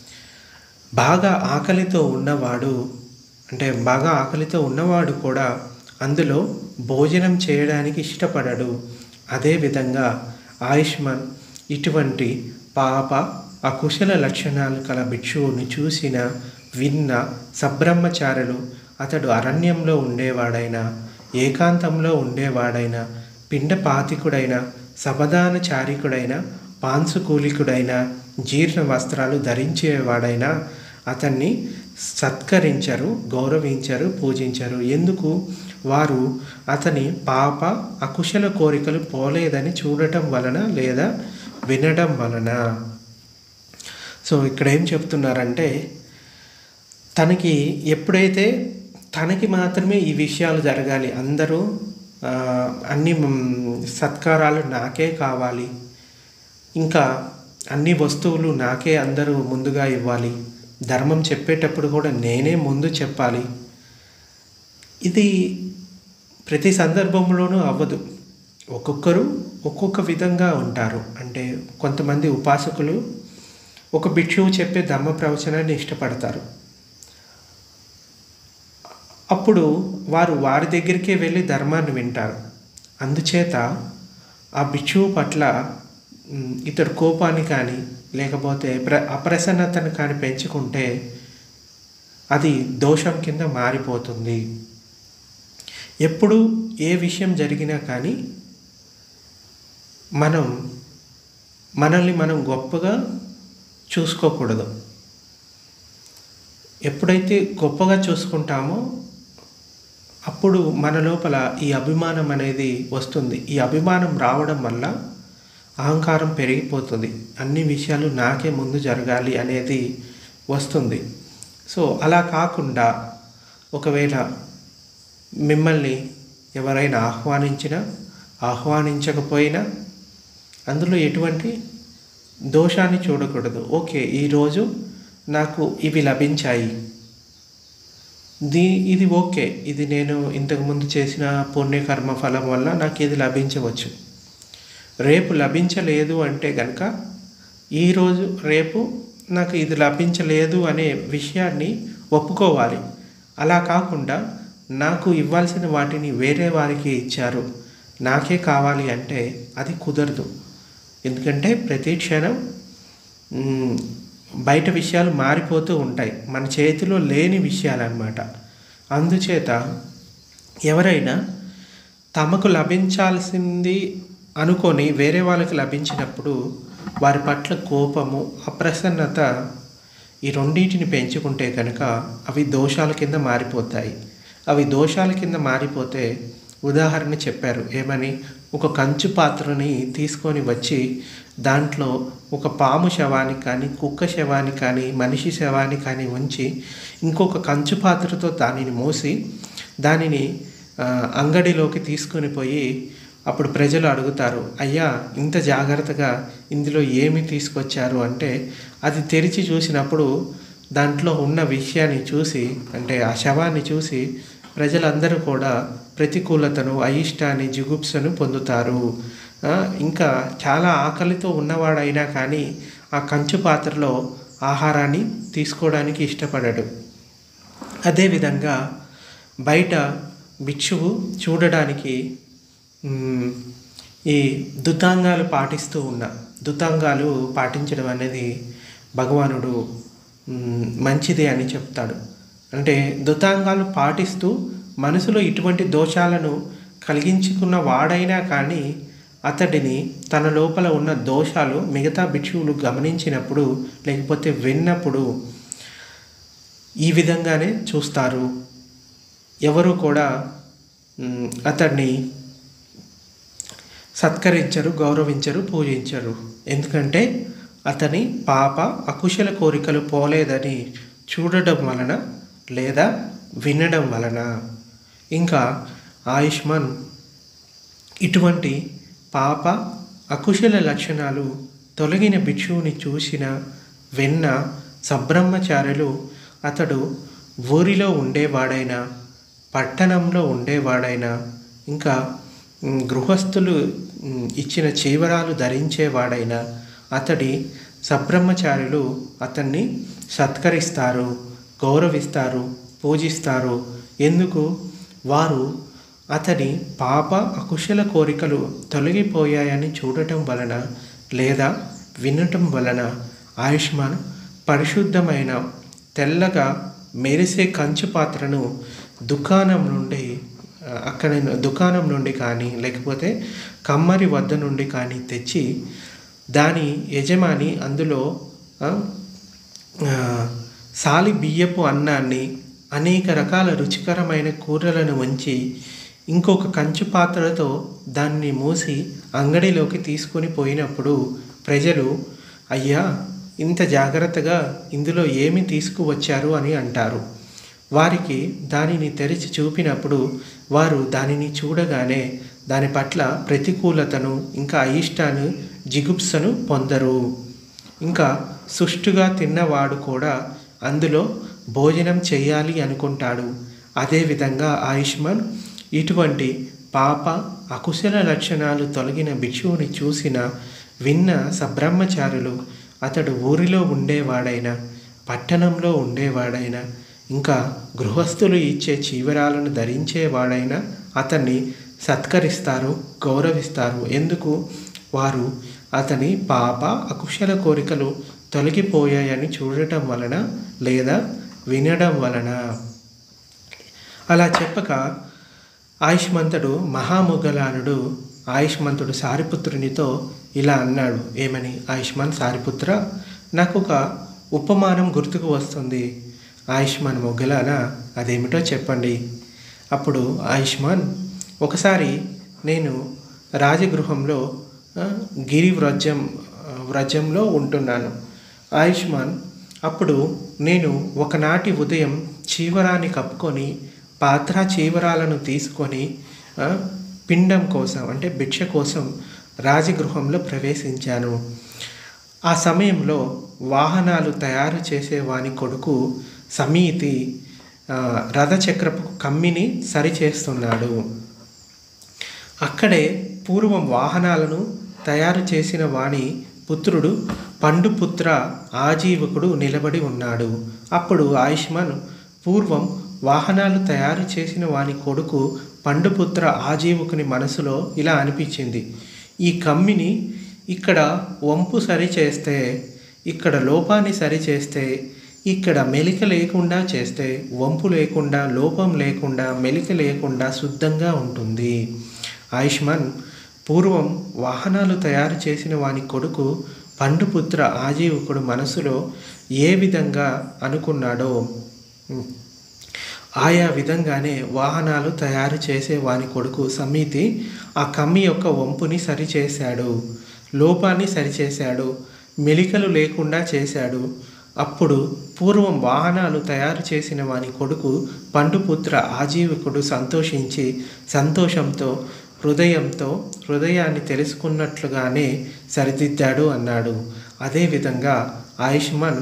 బాగా ఆకలితో ఉన్నవాడు అంటే బాగా ఆకలితో ఉన్నవాడు కూడా అందులో భోజనం చేయడానికి ఇష్టపడడు అదేవిధంగా ఆయుష్మాన్ ఇటువంటి పాప అకుశల లక్షణాలు కల భిక్షువుని చూసిన విన్న సబ్రహ్మచారులు అతడు అరణ్యంలో ఉండేవాడైనా ఏకాంతంలో ఉండేవాడైనా పిండపాతికుడైన సబదాన చారికుడైన పాంసుకూలికుడైన జీర్ణ వస్త్రాలు ధరించేవాడైనా అతన్ని సత్కరించరు గౌరవించరు పూజించరు ఎందుకు వారు అతని పాప అకుశల కోరికలు పోలేదని చూడటం వలన లేదా వినడం వలన సో ఇక్కడ ఏం చెప్తున్నారంటే తనకి ఎప్పుడైతే తనకి మాత్రమే ఈ విషయాలు జరగాలి అందరూ ఆ, అన్ని మ్, సత్కారాలు నాకే కావాలి ఇంకా అన్ని వస్తువులు నాకే అందరూ ముందుగా ఇవ్వాలి ధర్మం చెప్పేటప్పుడు కూడా నేనే ముందు చెప్పాలి ఇది ప్రతి సందర్భంలోనూ అవ్వదు ఒక్కొక్కరు ఒక్కొక్క విధంగా ఉంటారు అంటే కొంతమంది ఉపాసకులు ఒక భిక్షువు చెప్పే ధర్మ ప్రవచనాన్ని ఇష్టపడతారు అప్పుడు వారు వారి దగ్గరికే వెళ్ళి ధర్మాన్ని వింటారు అందుచేత ఆ భిక్షువు పట్ల మ్, ఇతడు కోపాన్ని కానీ లేకపోతే ప్ర అప్రసన్నతను కానీ పెంచుకుంటే అది దోషం కింద మారిపోతుంది ఎప్పుడు ఏ విషయం జరిగినా కానీ మనం మనల్ని మనం గొప్పగా చూసుకోకూడదు ఎప్పుడైతే గొప్పగా చూసుకుంటామో అప్పుడు మన లోపల ఈ అభిమానం అనేది వస్తుంది ఈ అభిమానం రావడం వల్ల అహంకారం పెరిగిపోతుంది అన్ని విషయాలు నాకే ముందు జరగాలి అనేది వస్తుంది సో అలా కాకుండా ఒకవేళ మిమ్మల్ని ఎవరైనా ఆహ్వానించినా ఆహ్వానించకపోయినా అందులో ఎటువంటి దోషాన్ని చూడకూడదు ఓకే ఈరోజు నాకు ఇవి లభించాయి దీ ఇది ఓకే ఇది నేను ఇంతకుముందు చేసిన పుణ్యకర్మ ఫలం వల్ల నాకు ఇది లభించవచ్చు రేపు లభించలేదు అంటే కనుక ఈరోజు రేపు నాకు ఇది లభించలేదు అనే విషయాన్ని ఒప్పుకోవాలి అలా కాకుండా నాకు ఇవ్వాల్సిన వాటిని వేరే వారికి ఇచ్చారు నాకే కావాలి అంటే అది కుదరదు ఎందుకంటే ప్రతి క్షణం మ్, బయట విషయాలు మారిపోతూ ఉంటాయి మన చేతిలో లేని విషయాలు అన్నమాట అందుచేత ఎవరైనా తమకు లభించాల్సింది అనుకొని వేరే వాళ్ళకి లభించినప్పుడు వారి పట్ల కోపము అప్రసన్నత ఈ రెండింటిని పెంచుకుంటే కనుక అవి దోషాల కింద మారిపోతాయి అవి దోషాల కింద మారిపోతే ఉదాహరణ చెప్పారు ఏమని ఒక కంచు పాత్రని తీసుకొని వచ్చి దాంట్లో ఒక పాము శవాన్ని కానీ కుక్క శవాన్ని కానీ మనిషి శవాన్ని కానీ ఉంచి ఇంకొక కంచు పాత్రతో దానిని మోసి దానిని ఆ, అంగడిలోకి తీసుకొని పోయి అప్పుడు ప్రజలు అడుగుతారు అయ్యా ఇంత జాగ్రత్తగా ఇందులో ఏమి తీసుకొచ్చారు అంటే అది తెరిచి చూసినప్పుడు దాంట్లో ఉన్న విషయాన్ని చూసి అంటే ఆ శవాన్ని చూసి ప్రజలందరూ కూడా ప్రతికూలతను అయిష్టాన్ని జిగుప్సను పొందుతారు ఆ, ఇంకా చాలా ఆకలితో ఉన్నవాడైనా కానీ ఆ కంచు పాత్రలో ఆహారాన్ని తీసుకోవడానికి ఇష్టపడడు అదేవిధంగా బయట భిక్షువు చూడడానికి మ్, ఈ దుతాంగాలు పాటిస్తూ ఉన్న దుతాంగాలు పాటించడం అనేది భగవానుడు మ్, మంచిది అని చెప్తాడు అంటే దుతాంగాలు పాటిస్తూ మనసులో ఇటువంటి దోషాలను కలిగించుకున్న వాడైనా కానీ అతడిని తన లోపల ఉన్న దోషాలు మిగతా భిక్షువులు గమనించినప్పుడు లేకపోతే విన్నప్పుడు ఈ విధంగానే చూస్తారు ఎవరు కూడా మ్, అతన్ని సత్కరించరు గౌరవించరు పూజించరు ఎందుకంటే అతని పాప అకుశల కోరికలు పోలేదని చూడడం వలన లేదా వినడం వలన ఇంకా ఆయుష్మాన్ ఇటువంటి పాప అకుశల లక్షణాలు తొలగిన భిక్షువుని చూసిన విన్న సబ్రహ్మచారులు అతడు ఊరిలో ఉండేవాడైనా పట్టణంలో ఉండేవాడైనా ఇంకా మ్, గృహస్థులు మ్, ఇచ్చిన చీవరాలు ధరించేవాడైనా అతడి సబ్రహ్మచారులు అతన్ని సత్కరిస్తారు గౌరవిస్తారు పూజిస్తారు ఎందుకు వారు అతని పాప అకుశల కోరికలు తొలగిపోయాయని చూడటం వలన లేదా వినటం వలన ఆయుష్మాన్ పరిశుద్ధమైన తెల్లగా మెరిసే కంచు పాత్రను దుకాణం నుండి ఆ, అక్కడ దుకాణం నుండి కానీ లేకపోతే కమ్మరి వద్ద నుండి కానీ తెచ్చి దాని యజమాని అందులో ఆ, ఆ, సాలి బియ్యపు అన్నాన్ని అనేక రకాల రుచికరమైన కూరలను ఉంచి ఇంకొక కంచు పాత్రతో దాన్ని మూసి అంగడిలోకి తీసుకొని పోయినప్పుడు ప్రజలు అయ్యా ఇంత జాగ్రత్తగా ఇందులో ఏమి తీసుకువచ్చారు అని అంటారు వారికి దానిని తెరిచి చూపినప్పుడు వారు దానిని చూడగానే దాని పట్ల ప్రతికూలతను ఇంకా అయిష్టాన్ని జిగుప్సను పొందరు ఇంకా సుష్టుగా తిన్నవాడు కూడా అందులో భోజనం చేయాలి అనుకుంటాడు అదేవిధంగా ఆయుష్మాన్ ఇటువంటి పాప అకుశల లక్షణాలు తొలగిన భిక్షువుని చూసిన విన్న సబ్రహ్మచారులు అతడు ఊరిలో ఉండేవాడైనా పట్టణంలో ఉండేవాడైనా ఇంకా గృహస్థులు ఇచ్చే చీవరాలను ధరించేవాడైనా అతన్ని సత్కరిస్తారు గౌరవిస్తారు ఎందుకు వారు అతని పాప అకుశల కోరికలు తొలగిపోయాయని చూడటం వలన లేదా వినడం వలన అలా చెప్పక ఆయుష్మంతుడు మహాముగలానుడు ఆయుష్మంతుడు సారిపుత్రునితో ఇలా అన్నాడు ఏమని ఆయుష్మాన్ సారిపుత్ర నాకు ఒక ఉపమానం గుర్తుకు వస్తుంది ఆయుష్మాన్ మొగ్గలాన అదేమిటో చెప్పండి అప్పుడు ఆయుష్మాన్ ఒకసారి నేను రాజగృహంలో ఆ, గిరి వ్రజం ఆ, వ్రజంలో ఉంటున్నాను ఆయుష్మాన్ అప్పుడు నేను ఒకనాటి ఉదయం చీవరాన్ని కప్పుకొని పాత్ర చీవరాలను తీసుకొని ఆ, పిండం కోసం అంటే భిక్ష కోసం రాజగృహంలో ప్రవేశించాను ఆ సమయంలో వాహనాలు తయారు చేసేవాని కొడుకు సమీతి ఆ, రథచక్రపు కమ్మిని సరిచేస్తున్నాడు అక్కడే పూర్వం వాహనాలను తయారు చేసిన వాని పుత్రుడు పండుపుత్ర ఆజీవకుడు నిలబడి ఉన్నాడు అప్పుడు ఆయుష్మాన్ పూర్వం వాహనాలు తయారు చేసిన వాని కొడుకు పండుపుత్ర ఆజీవుకుని మనసులో ఇలా అనిపించింది ఈ కమ్మిని ఇక్కడ వంపు సరి చేస్తే ఇక్కడ లోపాన్ని సరి చేస్తే ఇక్కడ మెలిక లేకుండా చేస్తే వంపు లేకుండా లోపం లేకుండా మెలిక లేకుండా శుద్ధంగా ఉంటుంది ఆయుష్మాన్ పూర్వం వాహనాలు తయారు చేసిన వాని కొడుకు పండుపుత్ర ఆజీవకుడు మనసులో ఏ విధంగా అనుకున్నాడో ఆయా విధంగానే వాహనాలు తయారు చేసే వాని కొడుకు సమితి ఆ కమ్మి యొక్క వంపుని సరిచేశాడు లోపాన్ని సరిచేశాడు మెలికలు లేకుండా చేశాడు అప్పుడు పూర్వం వాహనాలు తయారు చేసిన వాని కొడుకు పండుపుత్ర ఆజీవకుడు సంతోషించి సంతోషంతో హృదయంతో హృదయాన్ని తెలుసుకున్నట్లుగానే సరిదిద్దాడు అన్నాడు అదేవిధంగా ఆయుష్మాన్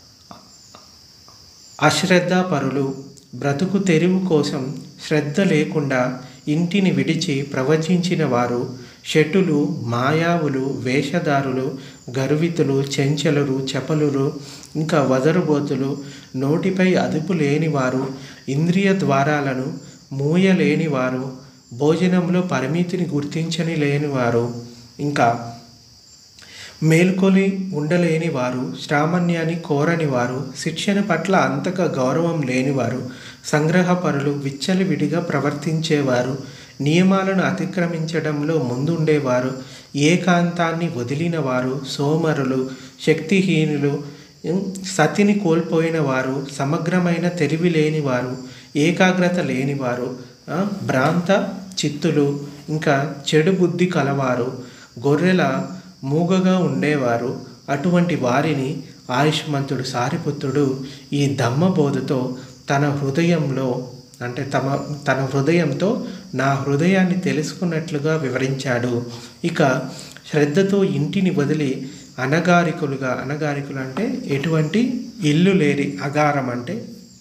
అశ్రద్ధాపరులు బ్రతుకు తెరువు కోసం శ్రద్ధ లేకుండా ఇంటిని విడిచి ప్రవచించిన వారు షటులు మాయావులు వేషధారులు గర్వితులు చెంచలురు చపలురు ఇంకా వదరుబోతులు నోటిపై అదుపు లేనివారు ఇంద్రియ ద్వారాలను మూయలేనివారు భోజనంలో పరిమితిని గుర్తించని లేనివారు ఇంకా మేల్కొని ఉండలేని వారు శ్రామణ్యాన్ని కోరని వారు శిక్షణ పట్ల అంతగా గౌరవం లేనివారు సంగ్రహపరులు విచ్చలవిడిగా ప్రవర్తించేవారు నియమాలను అతిక్రమించడంలో ముందుండేవారు ఏకాంతాన్ని వదిలిన వారు సోమరులు శక్తిహీనులు సతిని కోల్పోయిన వారు సమగ్రమైన తెలివి లేనివారు ఏకాగ్రత లేనివారు భ్రాంత చిత్తులు ఇంకా చెడు బుద్ధి కలవారు గొర్రెల మూగగా ఉండేవారు అటువంటి వారిని ఆయుష్మంతుడు సారిపుత్రుడు ఈ ధమ్మబోధతో తన హృదయంలో అంటే తమ తన హృదయంతో నా హృదయాన్ని తెలుసుకున్నట్లుగా వివరించాడు ఇక శ్రద్ధతో ఇంటిని వదిలి అనగారికులుగా అనగారికులు అంటే ఎటువంటి ఇల్లు లేని అగారం అంటే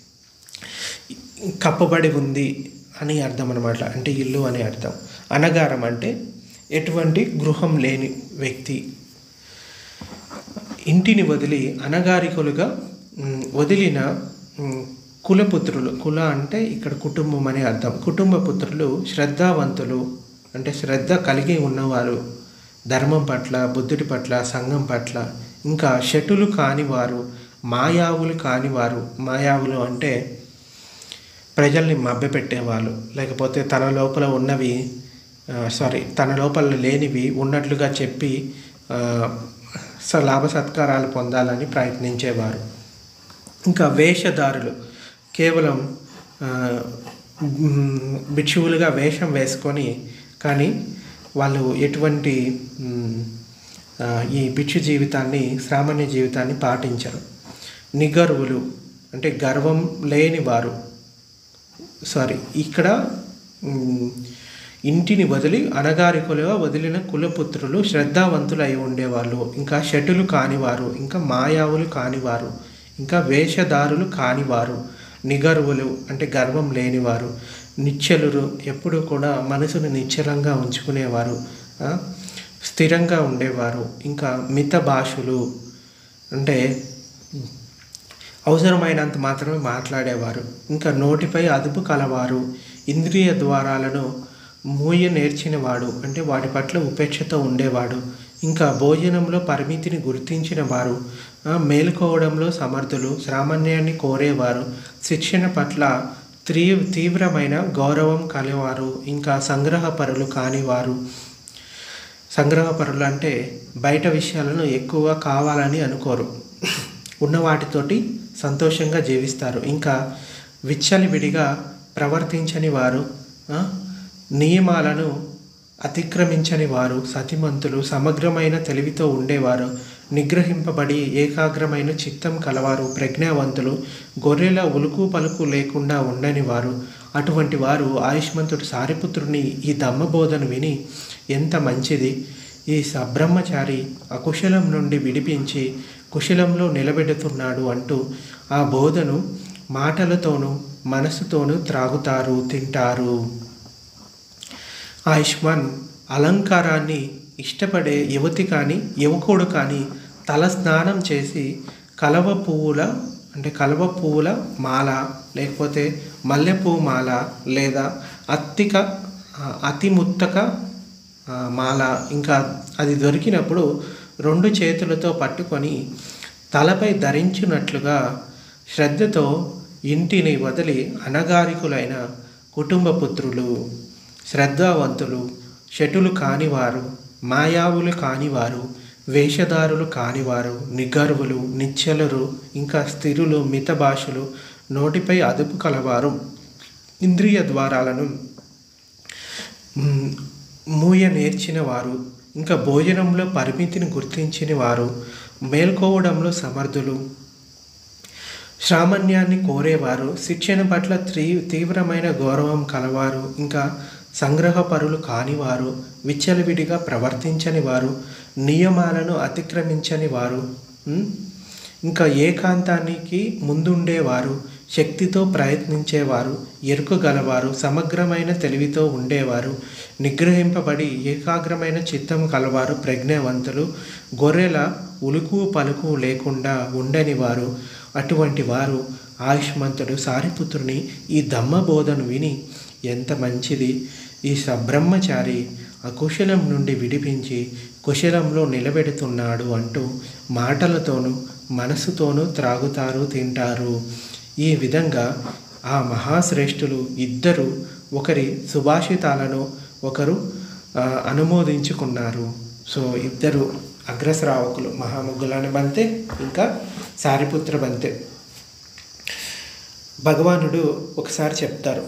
కప్పబడి ఉంది అని అర్థం అనమాట అంటే ఇల్లు అని అర్థం అనగారం అంటే ఎటువంటి గృహం లేని వ్యక్తి ఇంటిని వదిలి అనగారికులుగా వదిలిన కులపుత్రులు కుల అంటే ఇక్కడ కుటుంబం అని అర్థం కుటుంబ పుత్రులు శ్రద్ధావంతులు అంటే శ్రద్ధ కలిగి ఉన్నవారు ధర్మం పట్ల బుద్ధుడి పట్ల సంఘం పట్ల ఇంకా షటులు కానివారు మాయావులు కానివారు మాయావులు అంటే ప్రజల్ని మభ్యపెట్టేవాళ్ళు లేకపోతే తన లోపల ఉన్నవి సారీ తన లోపల లేనివి ఉన్నట్లుగా చెప్పి లాభ సత్కారాలు పొందాలని ప్రయత్నించేవారు ఇంకా వేషధారులు కేవలం భిక్షువులుగా వేషం వేసుకొని కానీ వాళ్ళు ఎటువంటి ఈ భిక్షు జీవితాన్ని సామాన్య జీవితాన్ని పాటించరు నిగర్వులు అంటే గర్వం లేని వారు సారీ ఇక్కడ ఇంటిని వదిలి అనగారికులుగా వదిలిన కులపుత్రులు శ్రద్ధావంతులు అయి ఉండేవాళ్ళు ఇంకా షటులు కానివారు ఇంకా మాయావులు కానివారు ఇంకా వేషధారులు కానివారు నిగర్వులు అంటే గర్వం లేనివారు నిశ్చలురు ఎప్పుడూ కూడా మనసును నిశ్చలంగా ఉంచుకునేవారు స్థిరంగా ఉండేవారు ఇంకా మిత భాషలు అంటే అవసరమైనంత మాత్రమే మాట్లాడేవారు ఇంకా నోటిపై అదుపు కలవారు ఇంద్రియ ద్వారాలను మూయ నేర్చినవాడు అంటే వాటి పట్ల ఉపేక్షతో ఉండేవాడు ఇంకా భోజనంలో పరిమితిని గుర్తించిన వారు మేలుకోవడంలో సమర్థులు సామాన్యాన్ని కోరేవారు శిక్షణ పట్ల తీ తీవ్రమైన గౌరవం కలవారు ఇంకా సంగ్రహపరులు కానివారు సంగ్రహపరులు అంటే బయట విషయాలను ఎక్కువ కావాలని అనుకోరు ఉన్న వాటితోటి సంతోషంగా జీవిస్తారు ఇంకా విచ్చలివిడిగా ప్రవర్తించని వారు నియమాలను అతిక్రమించని వారు సతిమంతులు సమగ్రమైన తెలివితో ఉండేవారు నిగ్రహింపబడి ఏకాగ్రమైన చిత్తం కలవారు ప్రజ్ఞావంతులు గొర్రెల ఉలుకు పలుకు లేకుండా ఉండని వారు అటువంటి వారు ఆయుష్మంతుడు సారిపుత్రుని ఈ దమ్మబోధను విని ఎంత మంచిది ఈ సబ్రహ్మచారి అకుశలం నుండి విడిపించి కుశలంలో నిలబెడుతున్నాడు అంటూ ఆ బోధను మాటలతోనూ మనసుతోనూ త్రాగుతారు తింటారు ఆయుష్మాన్ అలంకారాన్ని ఇష్టపడే యువతి కానీ యువకుడు కానీ తల స్నానం చేసి కలవ పువ్వుల అంటే కలువ పువ్వుల మాల లేకపోతే మల్లెపువ్వు మాల లేదా అత్తిక ఆ, అతి ముత్తక ఆ, మాల ఇంకా అది దొరికినప్పుడు రెండు చేతులతో పట్టుకొని తలపై ధరించినట్లుగా శ్రద్ధతో ఇంటిని వదిలి అనగారికులైన కుటుంబ పుత్రులు శ్రద్ధావంతులు షటులు కానివారు మాయావులు కానివారు వేషధారులు కానివారు నిగర్వులు నిశ్చలురు ఇంకా స్థిరులు మితభాషలు నోటిపై అదుపు కలవారు ఇంద్రియ ద్వారాలను మ్, మూయ నేర్చిన వారు ఇంకా భోజనంలో పరిమితిని గుర్తించిన వారు మేల్కోవడంలో సమర్థులు సామాన్యాన్ని కోరేవారు శిక్షణ పట్ల తీ తీవ్రమైన గౌరవం కలవారు ఇంకా సంగ్రహపరులు కానివారు విచ్చలవిడిగా ప్రవర్తించని వారు నియమాలను అతిక్రమించని వారు ఉమ్, ఇంకా ఏకాంతానికి ముందుండేవారు శక్తితో ప్రయత్నించేవారు ఎరుక గలవారు సమగ్రమైన తెలివితో ఉండేవారు నిగ్రహింపబడి ఏకాగ్రమైన చిత్తం కలవారు ప్రజ్ఞావంతులు గొర్రెల ఉలుకు పలుకు లేకుండా ఉండని వారు అటువంటి వారు ఆయుష్మంతుడు సారిపుత్రుని ఈ దమ్మ బోధను విని ఎంత మంచిది ఈ సబ్రహ్మచారి అకుశలం నుండి విడిపించి కుశలంలో నిలబెడుతున్నాడు అంటూ మాటలతోనూ మనసుతోనూ త్రాగుతారు తింటారు ఈ విధంగా ఆ మహాశ్రేష్ఠులు ఇద్దరు ఒకరి సుభాషితాలను ఒకరు ఆ, అనుమోదించుకున్నారు సో ఇద్దరు అగ్రశ్రావకులు మహాముగ్గులని బంతే ఇంకా సారిపుత్ర బంతే భగవానుడు ఒకసారి చెప్తారు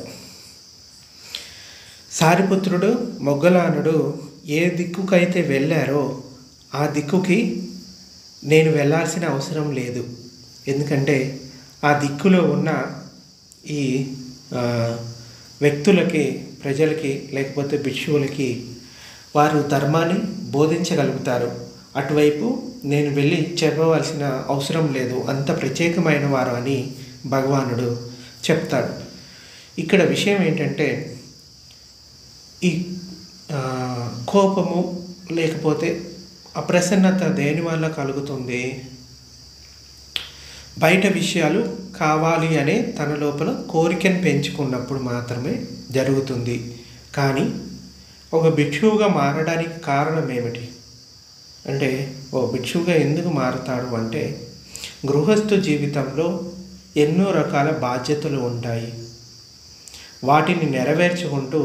సారిపుత్రుడు మొగ్గలానుడు ఏ దిక్కుకైతే వెళ్ళారో ఆ దిక్కుకి నేను వెళ్ళాల్సిన అవసరం లేదు ఎందుకంటే ఆ దిక్కులో ఉన్న ఈ ఆ, వ్యక్తులకి ప్రజలకి లేకపోతే భిక్షువులకి వారు ధర్మాన్ని బోధించగలుగుతారు అటువైపు నేను వెళ్ళి చెప్పవలసిన అవసరం లేదు అంత ప్రత్యేకమైన వారు అని భగవానుడు చెప్తాడు ఇక్కడ విషయం ఏంటంటే ఈ ఆ, కోపము లేకపోతే అప్రసన్నత దేని వల్ల కలుగుతుంది బయట విషయాలు కావాలి అనే తన లోపల కోరికను పెంచుకున్నప్పుడు మాత్రమే జరుగుతుంది కానీ ఒక భిక్షువుగా మారడానికి కారణం ఏమిటి అంటే ఓ భిక్షువుగా ఎందుకు మారతాడు అంటే గృహస్థు జీవితంలో ఎన్నో రకాల బాధ్యతలు ఉంటాయి వాటిని నెరవేర్చుకుంటూ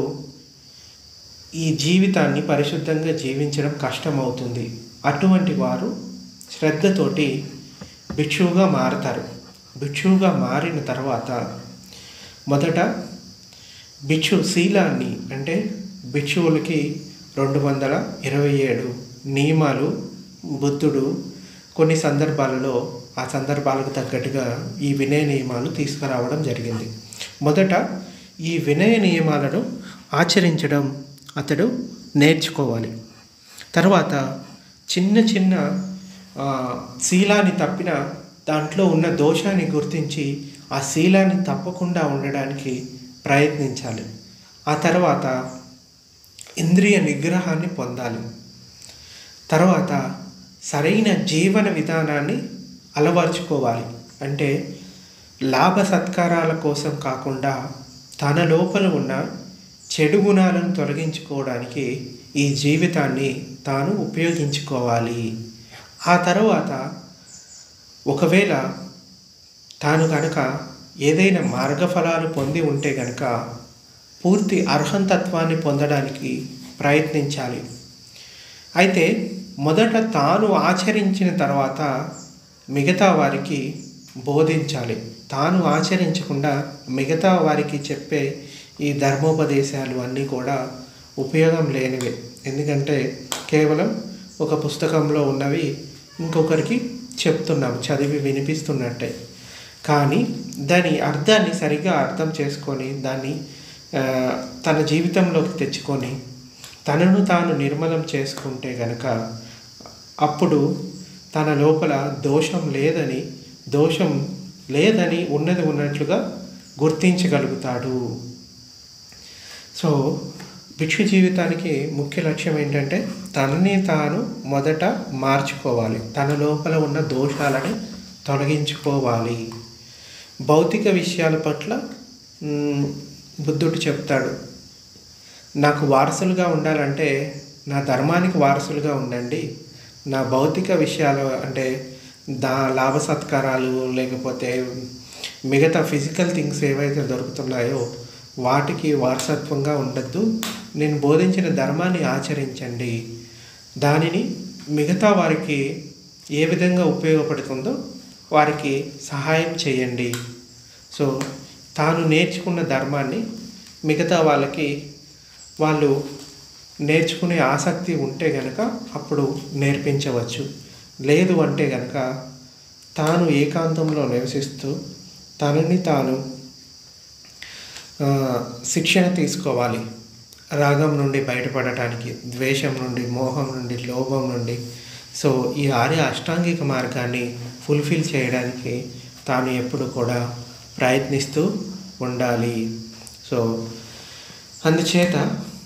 ఈ జీవితాన్ని పరిశుద్ధంగా జీవించడం కష్టమవుతుంది అటువంటి వారు శ్రద్ధతోటి భిక్షువుగా మారతారు భిక్షువుగా మారిన తర్వాత మొదట భిక్షు శీలాన్ని అంటే భిక్షువులకి రెండు వందల ఇరవై ఏడు నియమాలు బుద్ధుడు కొన్ని సందర్భాలలో ఆ సందర్భాలకు తగ్గట్టుగా ఈ వినయ నియమాలు తీసుకురావడం జరిగింది మొదట ఈ వినయ నియమాలను ఆచరించడం అతడు నేర్చుకోవాలి తర్వాత చిన్న చిన్న ఆ, శీలాన్ని తప్పిన దాంట్లో ఉన్న దోషాన్ని గుర్తించి ఆ శీలాన్ని తప్పకుండా ఉండడానికి ప్రయత్నించాలి ఆ తర్వాత ఇంద్రియ నిగ్రహాన్ని పొందాలి తర్వాత సరైన జీవన విధానాన్ని అలవర్చుకోవాలి అంటే లాభ సత్కారాల కోసం కాకుండా తన లోపల ఉన్న చెడు గుణాలను తొలగించుకోవడానికి ఈ జీవితాన్ని తాను ఉపయోగించుకోవాలి ఆ తర్వాత ఒకవేళ తాను కనుక ఏదైనా మార్గఫలాలు పొంది ఉంటే కనుక పూర్తి అర్హంతత్వాన్ని పొందడానికి ప్రయత్నించాలి అయితే మొదట తాను ఆచరించిన తర్వాత మిగతా వారికి బోధించాలి తాను ఆచరించకుండా మిగతా వారికి చెప్పే ఈ ధర్మోపదేశాలు అన్నీ కూడా ఉపయోగం లేనివి ఎందుకంటే కేవలం ఒక పుస్తకంలో ఉన్నవి ఇంకొకరికి చెప్తున్నాం చదివి వినిపిస్తున్నట్టే కానీ దాని అర్థాన్ని సరిగా అర్థం చేసుకొని దాన్ని ఆ, తన జీవితంలోకి తెచ్చుకొని తనను తాను నిర్మలం చేసుకుంటే గనక అప్పుడు తన లోపల దోషం లేదని దోషం లేదని ఉన్నది ఉన్నట్లుగా గుర్తించగలుగుతాడు సో భిక్షు జీవితానికి ముఖ్య లక్ష్యం ఏంటంటే తనని తాను మొదట మార్చుకోవాలి తన లోపల ఉన్న దోషాలని తొలగించుకోవాలి భౌతిక విషయాల పట్ల మ్, బుద్ధుడు చెప్తాడు నాకు వారసులుగా ఉండాలంటే నా ధర్మానికి వారసులుగా ఉండండి నా భౌతిక విషయాలు అంటే దా లాభ సత్కారాలు లేకపోతే మిగతా ఫిజికల్ థింగ్స్ ఏవైతే దొరుకుతున్నాయో వాటికి వారసత్వంగా ఉండద్దు నేను బోధించిన ధర్మాన్ని ఆచరించండి దానిని మిగతా వారికి ఏ విధంగా ఉపయోగపడుతుందో వారికి సహాయం చేయండి సో తాను నేర్చుకున్న ధర్మాన్ని మిగతా వాళ్ళకి వాళ్ళు నేర్చుకునే ఆసక్తి ఉంటే గనక అప్పుడు నేర్పించవచ్చు లేదు అంటే గనక తాను ఏకాంతంలో నివసిస్తూ తనని తాను ఆ, శిక్షణ తీసుకోవాలి రాగం నుండి బయటపడటానికి ద్వేషం నుండి మోహం నుండి లోభం నుండి సో ఈ ఆర్య అష్టాంగిక మార్గాన్ని ఫుల్ఫిల్ చేయడానికి తాను ఎప్పుడు కూడా ప్రయత్నిస్తూ ఉండాలి సో అందుచేత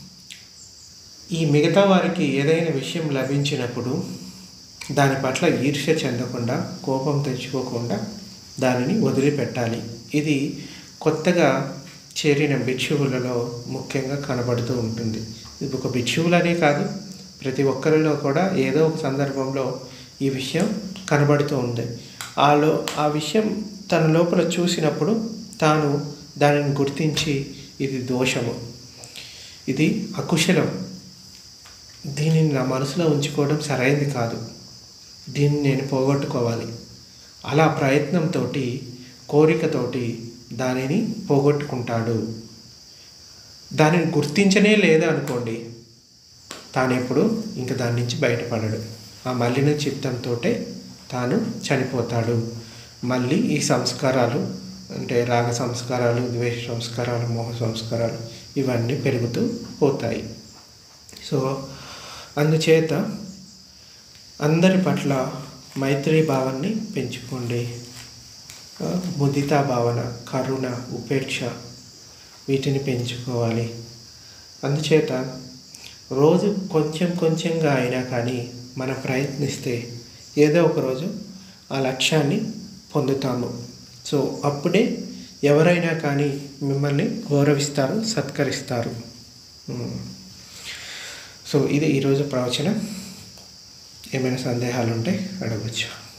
ఈ మిగతా వారికి ఏదైనా విషయం లభించినప్పుడు దాని పట్ల ఈర్ష్య చెందకుండా కోపం తెచ్చుకోకుండా దానిని వదిలిపెట్టాలి ఇది కొత్తగా చేరిన భిక్షువులలో ముఖ్యంగా కనబడుతూ ఉంటుంది ఇది ఒక భిక్షువులనే కాదు ప్రతి ఒక్కరిలో కూడా ఏదో ఒక సందర్భంలో ఈ విషయం కనబడుతూ ఉంది ఆలో ఆ విషయం తన లోపల చూసినప్పుడు తాను దానిని గుర్తించి ఇది దోషము ఇది అకుశలం దీనిని నా మనసులో ఉంచుకోవడం సరైనది కాదు దీన్ని నేను పోగొట్టుకోవాలి అలా ప్రయత్నంతో కోరికతోటి దానిని పోగొట్టుకుంటాడు దానిని గుర్తించనే లేదా అనుకోండి తాను ఎప్పుడు ఇంక దాని నుంచి బయటపడడు ఆ మలిన చిత్తంతో తాను చనిపోతాడు మళ్ళీ ఈ సంస్కారాలు అంటే రాగ సంస్కారాలు ద్వేష సంస్కారాలు మోహ సంస్కారాలు ఇవన్నీ పెరుగుతూ పోతాయి సో అందుచేత అందరి పట్ల మైత్రి భావాన్ని పెంచుకోండి ఆ, ముదితా భావన కరుణ ఉపేక్ష వీటిని పెంచుకోవాలి అందుచేత రోజు కొంచెం కొంచెంగా అయినా కానీ మనం ప్రయత్నిస్తే ఏదో ఒక రోజు ఆ లక్ష్యాన్ని పొందుతాము సో అప్పుడే ఎవరైనా కానీ మిమ్మల్ని గౌరవిస్తారు సత్కరిస్తారు ఉమ్. సో ఇది ఈరోజు ప్రవచనం ఏమైనా సందేహాలు ఉంటే అడగచ్చు